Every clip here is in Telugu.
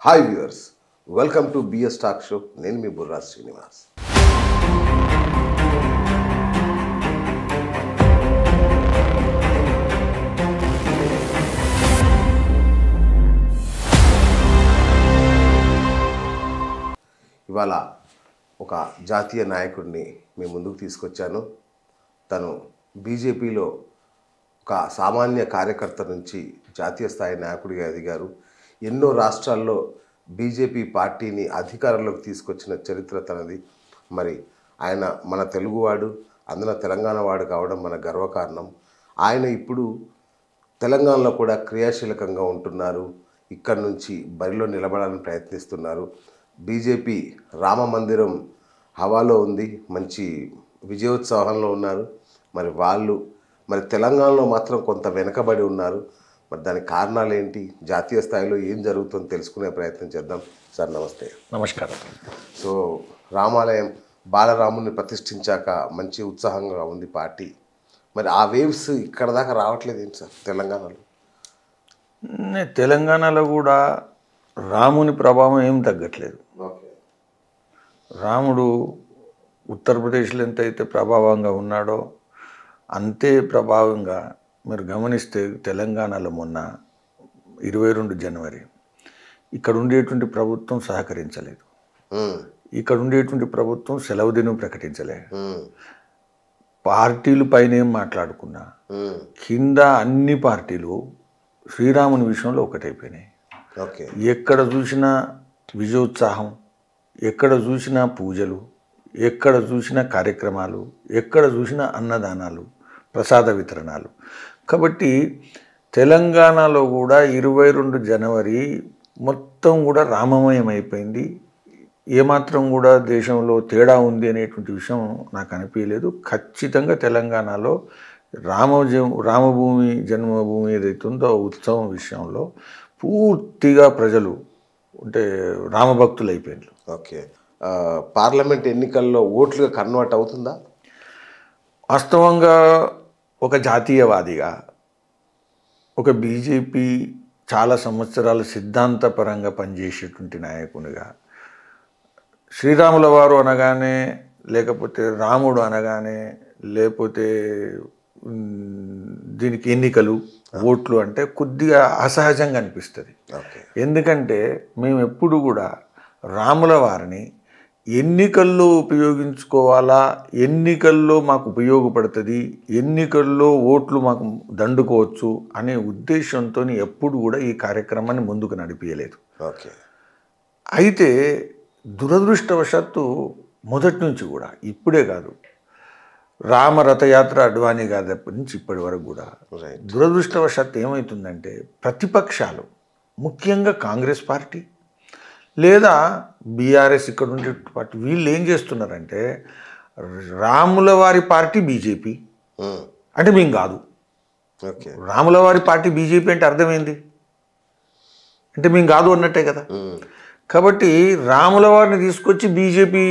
Hi viewers welcome to BS talk show నేను మీ బుర్రా శ్రీనివాస్ ఇవాళ ఒక జాతీయ నాయకుడిని మీ ముందుకు తీసుకొచ్చాను తను బీజేపీలో ఒక సామాన్య కార్యకర్త నుంచి జాతీయ స్థాయి నాయకుడిగా ఎదిగారు ఎన్నో రాష్ట్రాల్లో బీజేపీ పార్టీని అధికారంలోకి తీసుకొచ్చిన చరిత్ర తనది మరి ఆయన మన తెలుగువాడు అందున తెలంగాణ వాడు కావడం మన గర్వకారణం ఆయన ఇప్పుడు తెలంగాణలో కూడా క్రియాశీలకంగా ఉంటున్నారు ఇక్కడ నుంచి బరిలో నిలబడాలని ప్రయత్నిస్తున్నారు బీజేపీ రామ మందిరం హవాలో ఉంది మంచి విజయోత్సవంలో ఉన్నారు మరి వాళ్ళు మరి తెలంగాణలో మాత్రం కొంత వెనకబడి ఉన్నారు మరి దానికి కారణాలు ఏంటి జాతీయ స్థాయిలో ఏం జరుగుతుందో తెలుసుకునే ప్రయత్నం చేద్దాం సార్ నమస్తే నమస్కారం సో రామాలయం బాలరాముని ప్రతిష్ఠించాక మంచి ఉత్సాహంగా ఉంది పార్టీ మరి ఆ వేవ్స్ ఇక్కడ దాకా రావట్లేదు ఏంటి సార్ తెలంగాణలో నే- తెలంగాణలో కూడా రాముని ప్రభావం ఏం తగ్గట్లేదు ఓకే రాముడు ఉత్తరప్రదేశ్లో ఎంత అయితే ప్రభావంగా ఉన్నాడో అంతే ప్రభావంగా మీరు గమనిస్తే తెలంగాణలో మొన్న ఇరవై రెండు జనవరి ఇక్కడ ఉండేటువంటి ప్రభుత్వం సహకరించలేదు ఇక్కడ ఉండేటువంటి ప్రభుత్వం సెలవు దినం ప్రకటించలే పార్టీలు పైన ఏం మాట్లాడుకున్నా కింద అన్ని పార్టీలు శ్రీరాముని విషయంలో ఒకటైపోయినాయి ఓకే ఎక్కడ చూసినా విజయోత్సాహం ఎక్కడ చూసినా పూజలు ఎక్కడ చూసినా కార్యక్రమాలు ఎక్కడ చూసినా అన్నదానాలు ప్రసాద వితరణాలు కాబట్టి తెలంగాణలో కూడా ఇరవై రెండు జనవరి మొత్తం కూడా రామమయం అయిపోయింది ఏమాత్రం కూడా దేశంలో తేడా ఉంది అనేటువంటి విషయం నాకు అనిపించలేదు ఖచ్చితంగా తెలంగాణలో రామ జ- రామభూమి జన్మభూమి ఏదైతే ఉందో ఆ ఉత్సవం విషయంలో పూర్తిగా ప్రజలు అంటే రామభక్తులు అయిపోయినారు ఓకే ఆ, పార్లమెంట్ ఎన్నికల్లో ఓట్లుగా కన్వర్ట్ అవుతుందా వాస్తవంగా ఒక జాతీయవాదిగా ఒక బీజేపీ చాలా సంవత్సరాలు సిద్ధాంతపరంగా పనిచేసేటువంటి నాయకునిగా శ్రీరాముల వారు అనగానే లేకపోతే రాముడు అనగానే లేకపోతే ఉమ్, దీనికి ఎన్నికలు ఓట్లు అంటే కొద్దిగా అసహజంగా అనిపిస్తుంది ఓకే ఎందుకంటే మేము ఎప్పుడు కూడా రాముల వారిని ఎన్నికల్లో ఉపయోగించుకోవాలా ఎన్నికల్లో మాకు ఉపయోగపడుతుంది ఎన్నికల్లో ఓట్లు మాకు దండుకోవచ్చు అనే ఉద్దేశంతో ఎప్పుడు కూడా ఈ కార్యక్రమాన్ని ముందుకు నడిపించలేదు ఓకే అయితే దురదృష్టవశాత్తు మొదటి నుంచి కూడా ఇప్పుడే కాదు రామ రథయాత్ర అడ్వాణి గారి నుంచి ఇప్పటి వరకు కూడా రైట్ దురదృష్టవశాత్తు ఏమవుతుందంటే ప్రతిపక్షాలు ముఖ్యంగా కాంగ్రెస్ పార్టీ లేదా బీఆర్ఎస్ ఇక్కడ ఉండే పార్టీ వీళ్ళు ఏం చేస్తున్నారంటే రాముల వారి పార్టీ బీజేపీ అంటే మేము కాదు ఓకే రాముల వారి పార్టీ బీజేపీ అంటే అర్థమైంది అంటే మేము కాదు అన్నట్టే కదా కాబట్టి రాముల వారిని తీసుకొచ్చి బీజేపీ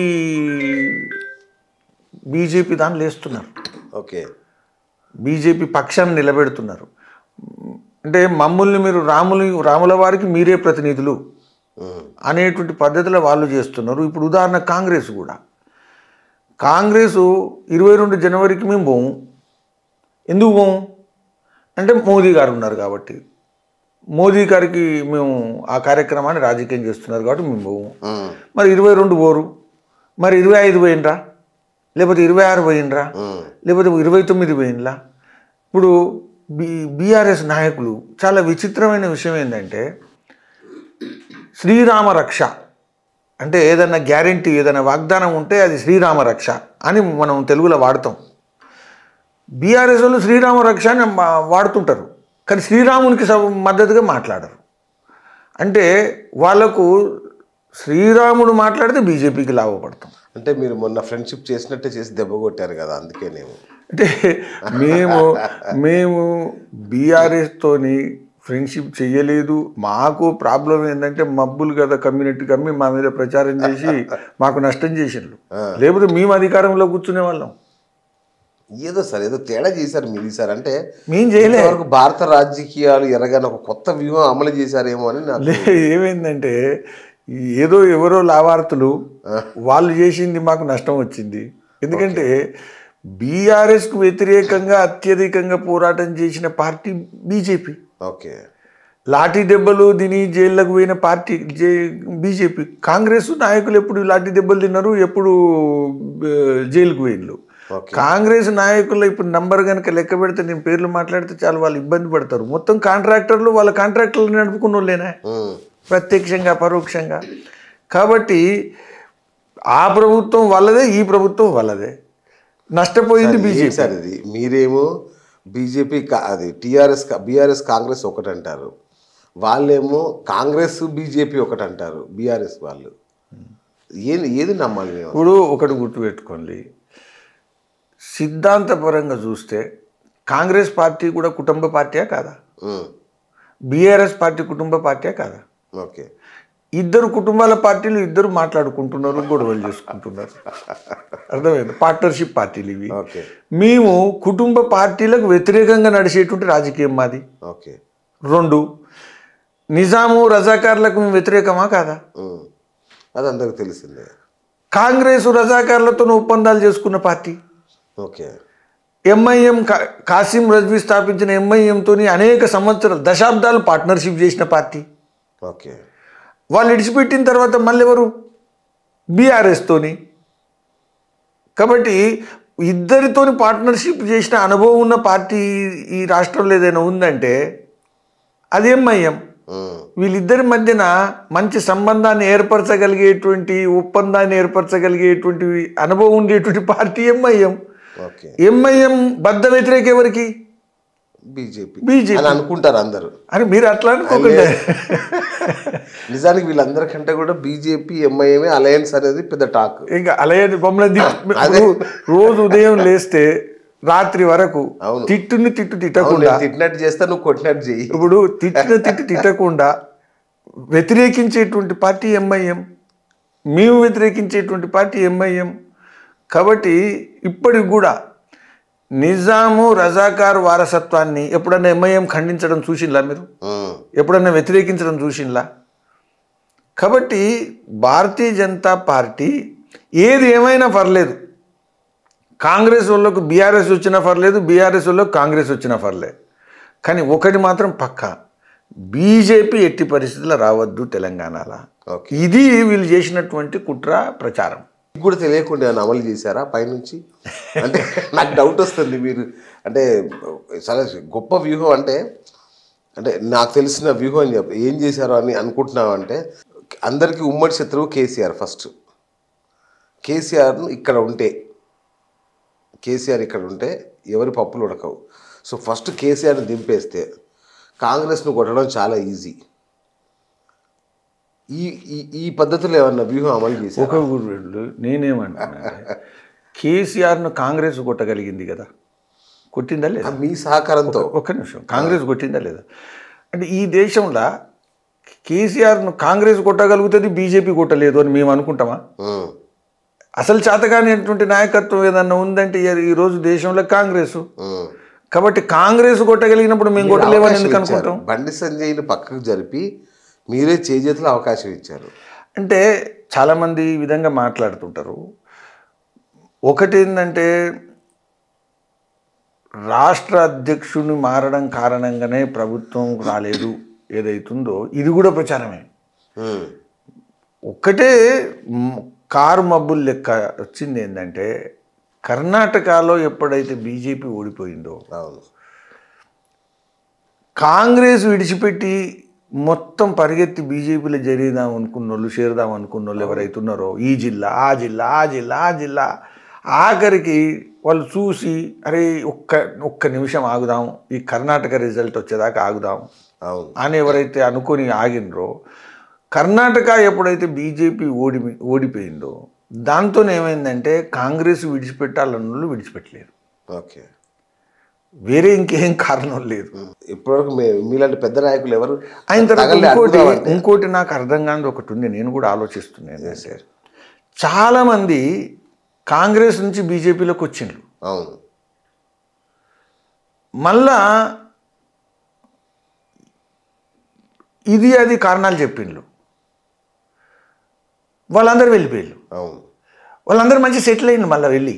బీజేపీ దానిలో వేస్తున్నారు ఓకే బీజేపీ పక్షాన్ని నిలబెడుతున్నారు అంటే మమ్మల్ని మీరు రాములు రాముల వారికి మీరే ప్రతినిధులు అనేటువంటి పద్ధతిలో వాళ్ళు చేస్తున్నారు ఇప్పుడు ఉదాహరణ కాంగ్రెస్ కూడా కాంగ్రెస్ ఇరవై రెండు జనవరికి మేము పోము ఎందుకు పోము అంటే మోదీ గారు ఉన్నారు కాబట్టి మోదీ గారికి మేము ఆ కార్యక్రమాన్ని రాజకీయం చేస్తున్నారు కాబట్టి మేము పోము మరి ఇరవై రెండు పోరు మరి ఇరవై ఐదు పోయినరా లేకపోతే ఇరవై ఆరు పోయినరా లేకపోతే ఇరవై తొమ్మిది పోయినలా ఇప్పుడు బి బీఆర్ఎస్ నాయకులు చాలా విచిత్రమైన విషయం ఏంటంటే శ్రీరామ రక్ష అంటే ఏదైనా గ్యారంటీ ఏదైనా వాగ్దానం ఉంటే అది శ్రీరామ రక్ష అని మనం తెలుగులో వాడతాం బీఆర్ఎస్ వాళ్ళు శ్రీరామ రక్ష అని మా- వాడుతుంటారు కానీ శ్రీరామునికి స- మద్దతుగా మాట్లాడరు అంటే వాళ్ళకు శ్రీరాముడు మాట్లాడితే బీజేపీకి లాభపడతాం అంటే మీరు మొన్న ఫ్రెండ్షిప్ చేసినట్టే చేసి దెబ్బ కొట్టారు కదా అందుకేనేమో అంటే మేము మేము బీఆర్ఎస్తోని ఫ్రెండ్షిప్ చెయ్యలేదు మాకు ప్రాబ్లం ఏంటంటే మబ్బులు కదా కమ్యూనిటీ కమ్మి మా మీద ప్రచారం చేసి మాకు నష్టం చేసిండ్రు లేకపోతే మేము అధికారంలో కూర్చునే వాళ్ళం ఏదో సార్ ఏదో తేడా చేశారు మీరు సార్ అంటే మేం చేయలే ఇంతవరకు భారత రాజకీయాలు ఎరగానే ఒక కొత్త వ్యూహం అమలు చేశారేమో అని నాకు లే ఏమైందంటే ఏదో ఎవరో లావార్తులు వాళ్ళు చేసింది మాకు నష్టం వచ్చింది ఎందుకంటే బీఆర్ఎస్కు వ్యతిరేకంగా అత్యధికంగా పోరాటం చేసిన పార్టీ బీజేపీ ఓకే లాఠీ దెబ్బలు తిని జైళ్ళకు పోయిన పార్టీ జే బీజేపీ కాంగ్రెస్ నాయకులు ఎప్పుడు లాఠీ దెబ్బలు తిన్నారు ఎప్పుడు ఆ, జైలుకు పోయిన్లు ఓకే కాంగ్రెస్ నాయకులు ఇప్పుడు నంబర్ కనుక లెక్క పెడితే నేను పేర్లు మాట్లాడితే చాలా వాళ్ళు ఇబ్బంది పడతారు మొత్తం కాంట్రాక్టర్లు వాళ్ళ కాంట్రాక్టర్లు నడుపుకున్న వాళ్ళేనా ఉమ్, ప్రత్యక్షంగా పరోక్షంగా కాబట్టి ఆ ప్రభుత్వం వాళ్ళదే ఈ ప్రభుత్వం వాళ్ళదే నష్టపోయింది ఏంటి బీజేపీ సార్ ఇది మీరేమో బీజేపీ అది టీఆర్ఎస్ బీఆర్ఎస్ కాంగ్రెస్ ఒకటి అంటారు వాళ్ళేమో కాంగ్రెస్ బీజేపీ ఒకటి అంటారు బీఆర్ఎస్ వాళ్ళు ఏది ఏది నమ్మాలి మేము ఇప్పుడు ఒకటి గుర్తుపెట్టుకోండి సిద్ధాంతపరంగా చూస్తే కాంగ్రెస్ పార్టీ కూడా కుటుంబ పార్టీయా కాదా ఉమ్, బీఆర్ఎస్ పార్టీ కుటుంబ పార్టీయా కాదా ఓకే ఇద్దరు కుటుంబాల పార్టీలు ఇద్దరు మాట్లాడుకుంటున్నారు గొడవలు చేసుకుంటున్నారు అర్థమైంది పార్ట్నర్షిప్ పార్టీలు ఇవి ఓకే మేము కుటుంబ పార్టీలకు వ్యతిరేకంగా నడిచేటువంటి రాజకీయం మాది ఓకే రెండు నిజాము రజాకార్లకు మేము వ్యతిరేకమా కాదా ఉమ్, అది అందరికి తెలిసిందే కాంగ్రెస్ రజాకార్లతో ఒప్పందాలు చేసుకున్న పార్టీ ఓకే ఎంఐఎం కా- కాసిం రజ్వీ స్థాపించిన ఎంఐఎంతో అనేక సంవత్సరాలు దశాబ్దాలు పార్ట్నర్షిప్ చేసిన పార్టీ ఓకే వాళ్ళు ఇడిచిపెట్టిన తర్వాత మళ్ళీ ఎవరు బీఆర్ఎస్తోని కాబట్టి ఇద్దరితోని పార్ట్నర్షిప్ చేసిన అనుభవం ఉన్న పార్టీ ఈ రాష్ట్రంలో ఏదైనా ఉందంటే అది ఎంఐఎం ఉమ్, వీళ్ళిద్దరి మధ్యన మంచి సంబంధాన్ని ఏర్పరచగలిగేటువంటి ఒప్పందాన్ని ఏర్పరచగలిగేటువంటి అనుభవం ఉండేటువంటి పార్టీ ఎంఐఎం ఓకే ఎంఐఎం బద్ద వ్యతిరేక ఎవరికి బీజేపీ బీజేపీ అని అనుకుంటారు అందరు అని మీరు అట్లా అనుకోకుండా నిజానికి వీళ్ళందరికంటే కూడా బీజేపీ ఎంఐఎంఏ అలయన్స్ అనేది పెద్ద టాక్ ఇంకా అలాగే బొమ్మల రోజు ఉదయం లేస్తే రాత్రి వరకు అవును. తిట్టుని తిట్టు అవును, తిట్టకుండా నేను తిట్టినట్టు చేస్తా నువ్వు కొట్టినట్టు చెయ్యి ఇప్పుడు తిట్టిన తిట్టు తిట్టకుండా వ్యతిరేకించేటువంటి పార్టీ ఎంఐఎం మేము వ్యతిరేకించేటువంటి పార్టీ ఎంఐఎం కాబట్టి ఇప్పటికి కూడా నిజాము రజాకార్ వారసత్వాన్ని ఎప్పుడన్నా ఎంఐఎం ఖండించడం చూసిండ్లా మీరు ఉమ్, ఎప్పుడన్నా వ్యతిరేకించడం చూసిండ్లా కాబట్టి భారతీయ జనతా పార్టీ ఏది ఏమైనా పర్లేదు కాంగ్రెస్ వాళ్ళకు బీఆర్ఎస్ వచ్చినా పర్లేదు బీఆర్ఎస్ వాళ్ళకు కాంగ్రెస్ వచ్చినా పర్లేదు కానీ ఒకటి మాత్రం పక్కా బీజేపీ ఎట్టి పరిస్థితుల్లో రావద్దు తెలంగాణలో ఓకే ఇది వీళ్ళు చేసినటువంటి కుట్ర ప్రచారం మీకు కూడా తెలియకుండా ఏమైనా అమలు చేశారా పైనుంచి అంటే నాకు డౌట్ వస్తుంది మీరు అంటే చాలా గొప్ప వ్యూహం అంటే అంటే నాకు తెలిసిన వ్యూహం అని చెప్పి ఏం చేశారో అని అనుకుంటున్నావు అంటే అందరికీ ఉమ్మడి శత్రువు కేసీఆర్ ఫస్ట్ కేసీఆర్ను ఇక్కడ ఉంటే కేసీఆర్ ఇక్కడ ఉంటే ఎవరి పప్పులు ఉడకవు సో ఫస్ట్ కేసీఆర్ని దింపేస్తే కాంగ్రెస్ను కొట్టడం చాలా ఈజీ ఈ ఈ ఈ పద్ధతిలో ఏమన్నా వ్యూహం అమలు చేశారు ఒక గురుడు నేనేమంటున్నా కేసీఆర్ను కాంగ్రెస్ కొట్టగలిగింది కదా కొట్టిందా లేదా మీ సహకారంతో ఒక్క నిమిషం కాంగ్రెస్ కొట్టిందా లేదా అంటే ఈ దేశంలో కేసీఆర్ను కాంగ్రెస్ కొట్టగలుగుతుంది బీజేపీ కొట్టలేదు అని మేము అనుకుంటామా ఉమ్, అసలు చేతగానేటువంటి నాయకత్వం ఏదన్నా ఉందంటే ఈ- ఈ రోజు దేశంలో కాంగ్రెస్ ఉమ్. కాబట్టి కాంగ్రెస్ కొట్టగలిగినప్పుడు మేము కొట్టలేమని ఎందుకు అవకాశం ఇచ్చారు. అనుకుంటాం బండి సంజయ్ని పక్కకు జరిపి మీరే చేజేతులు అవకాశం ఇచ్చారు అంటే చాలామంది ఈ విధంగా మాట్లాడుతుంటారు ఒకటి ఏంటంటే రాష్ట్ర అధ్యక్షుడిని మారడం కారణంగానే ప్రభుత్వం రాలేదు ఏదైతుందో ఇది కూడా ప్రచారమే ఉమ్, ఒక్కటే మ్, కారు మబ్బులు లెక్క వచ్చింది ఏంటంటే కర్ణాటకలో ఎప్పుడైతే బీజేపీ ఓడిపోయిందో అవును కాంగ్రెస్ విడిచిపెట్టి మొత్తం పరిగెత్తి బీజేపీలో చేరేదాం అనుకున్న వాళ్ళు చేరదాం అనుకున్న వాళ్ళు ఎవరైతే ఉన్నారో ఈ జిల్లా ఆ జిల్లా ఆ జిల్లా ఆ జిల్లా ఆఖరికి వాళ్ళు చూసి అరే ఒక్క ఒక్క నిమిషం ఆగుదాం ఈ కర్ణాటక రిజల్ట్ వచ్చేదాకా ఆగుదాం అవును అని ఎవరైతే అనుకొని ఆగినరో కర్ణాటక ఎప్పుడైతే బీజేపీ ఓడి ఓడిపోయిందో దాంతో ఏమైందంటే కాంగ్రెస్ విడిచిపెట్టాలన్న వాళ్ళు విడిచిపెట్టలేరు ఓకే వేరే ఇంకేం కారణం లేదు ఉమ్. ఇప్పటివరకు మే మీలాంటి పెద్ద నాయకులు ఎవరు అయిన తర్వాత తగలే ఇంకోటి అడుగుదామంటే. ఇంకోటి నాకు అర్థం కానిది ఒకటి ఉంది నేను కూడా ఆలోచిస్తున్నాను ఏంటంటే చాలామంది కాంగ్రెస్ నుంచి బీజేపీలోకి వచ్చిండ్రు అవును మళ్ళా ఇది అది కారణాలు చెప్పిండ్రు వాళ్ళందరూ వెళ్ళిపోయారు అవును వాళ్ళందరూ మంచి సెటిల్ అయింది మళ్ళీ వెళ్ళి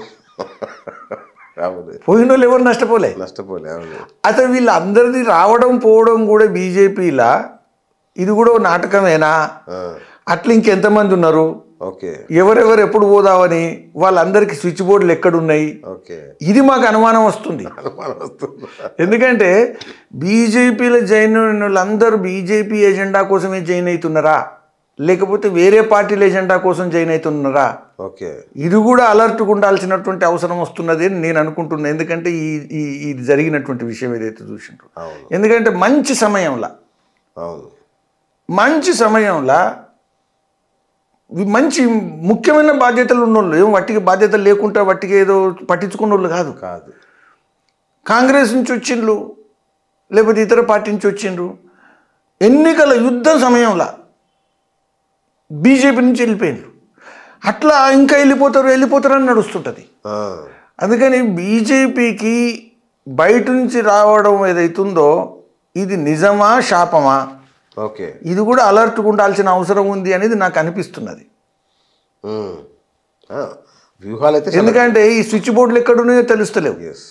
అవును పోయిన వాళ్ళు ఎవరు నష్టపోలే నష్టపోలే అవును అసలు వీళ్ళందరిది రావడం పోవడం కూడా బీజేపీలా ఇది కూడా ఓ నాటకమేనా ఆ, అట్లా ఇంకెంతమంది ఉన్నారు ఓకే ఎవరెవరు ఎప్పుడు పోదామని వాళ్ళందరికీ స్విచ్ బోర్డులు ఎక్కడున్నాయి ఓకే ఇది మాకు అనుమానం వస్తుంది అనుమానం వస్తుందా ఎందుకంటే బీజేపీలో జాయిన్ అయిన వాళ్ళందరూ బీజేపీ ఎజెండా కోసమే జాయిన్ అవుతున్నారా లేకపోతే వేరే పార్టీల ఎజెండా కోసం జాయిన్ అవుతున్నారా ఓకే ఇది కూడా అలర్ట్గా ఉండాల్సినటువంటి అవసరం వస్తున్నది అని నేను అనుకుంటున్నాను ఎందుకంటే ఈ ఈ ఇది జరిగినటువంటి విషయం ఏదైతే చూసిండ్రు అవును ఎందుకంటే మంచి సమయంలో అవును మంచి సమయంలో ఇవి మంచి ముఖ్యమైన బాధ్యతలు ఉన్నోళ్ళు ఏం వట్టికి బాధ్యతలు లేకుండా వట్టికి ఏదో పట్టించుకున్న వాళ్ళు కాదు కాదు కాంగ్రెస్ నుంచి వచ్చిండ్రు లేకపోతే ఇతర పార్టీ నుంచి వచ్చిండ్రు ఎన్నికల యుద్ధం సమయంలో బీజేపీ నుంచి వెళ్ళిపోయిండ్రు అట్లా ఇంకా వెళ్ళిపోతారు వెళ్ళిపోతారు అని నడుస్తుంటుంది ఆ, అందుకని బీజేపీకి బయట నుంచి రావడం ఏదైతుందో ఇది నిజమా శాపమా ఓకే ఇది కూడా అలర్ట్గా ఉండాల్సిన అవసరం ఉంది అనేది నాకు అనిపిస్తున్నది ఉమ్. ఆ, వ్యూహాలు అయితే ఎందుకంటే ఈ స్విచ్ బోర్డులు ఎక్కడున్నాయో తెలుస్తలేవు ఎస్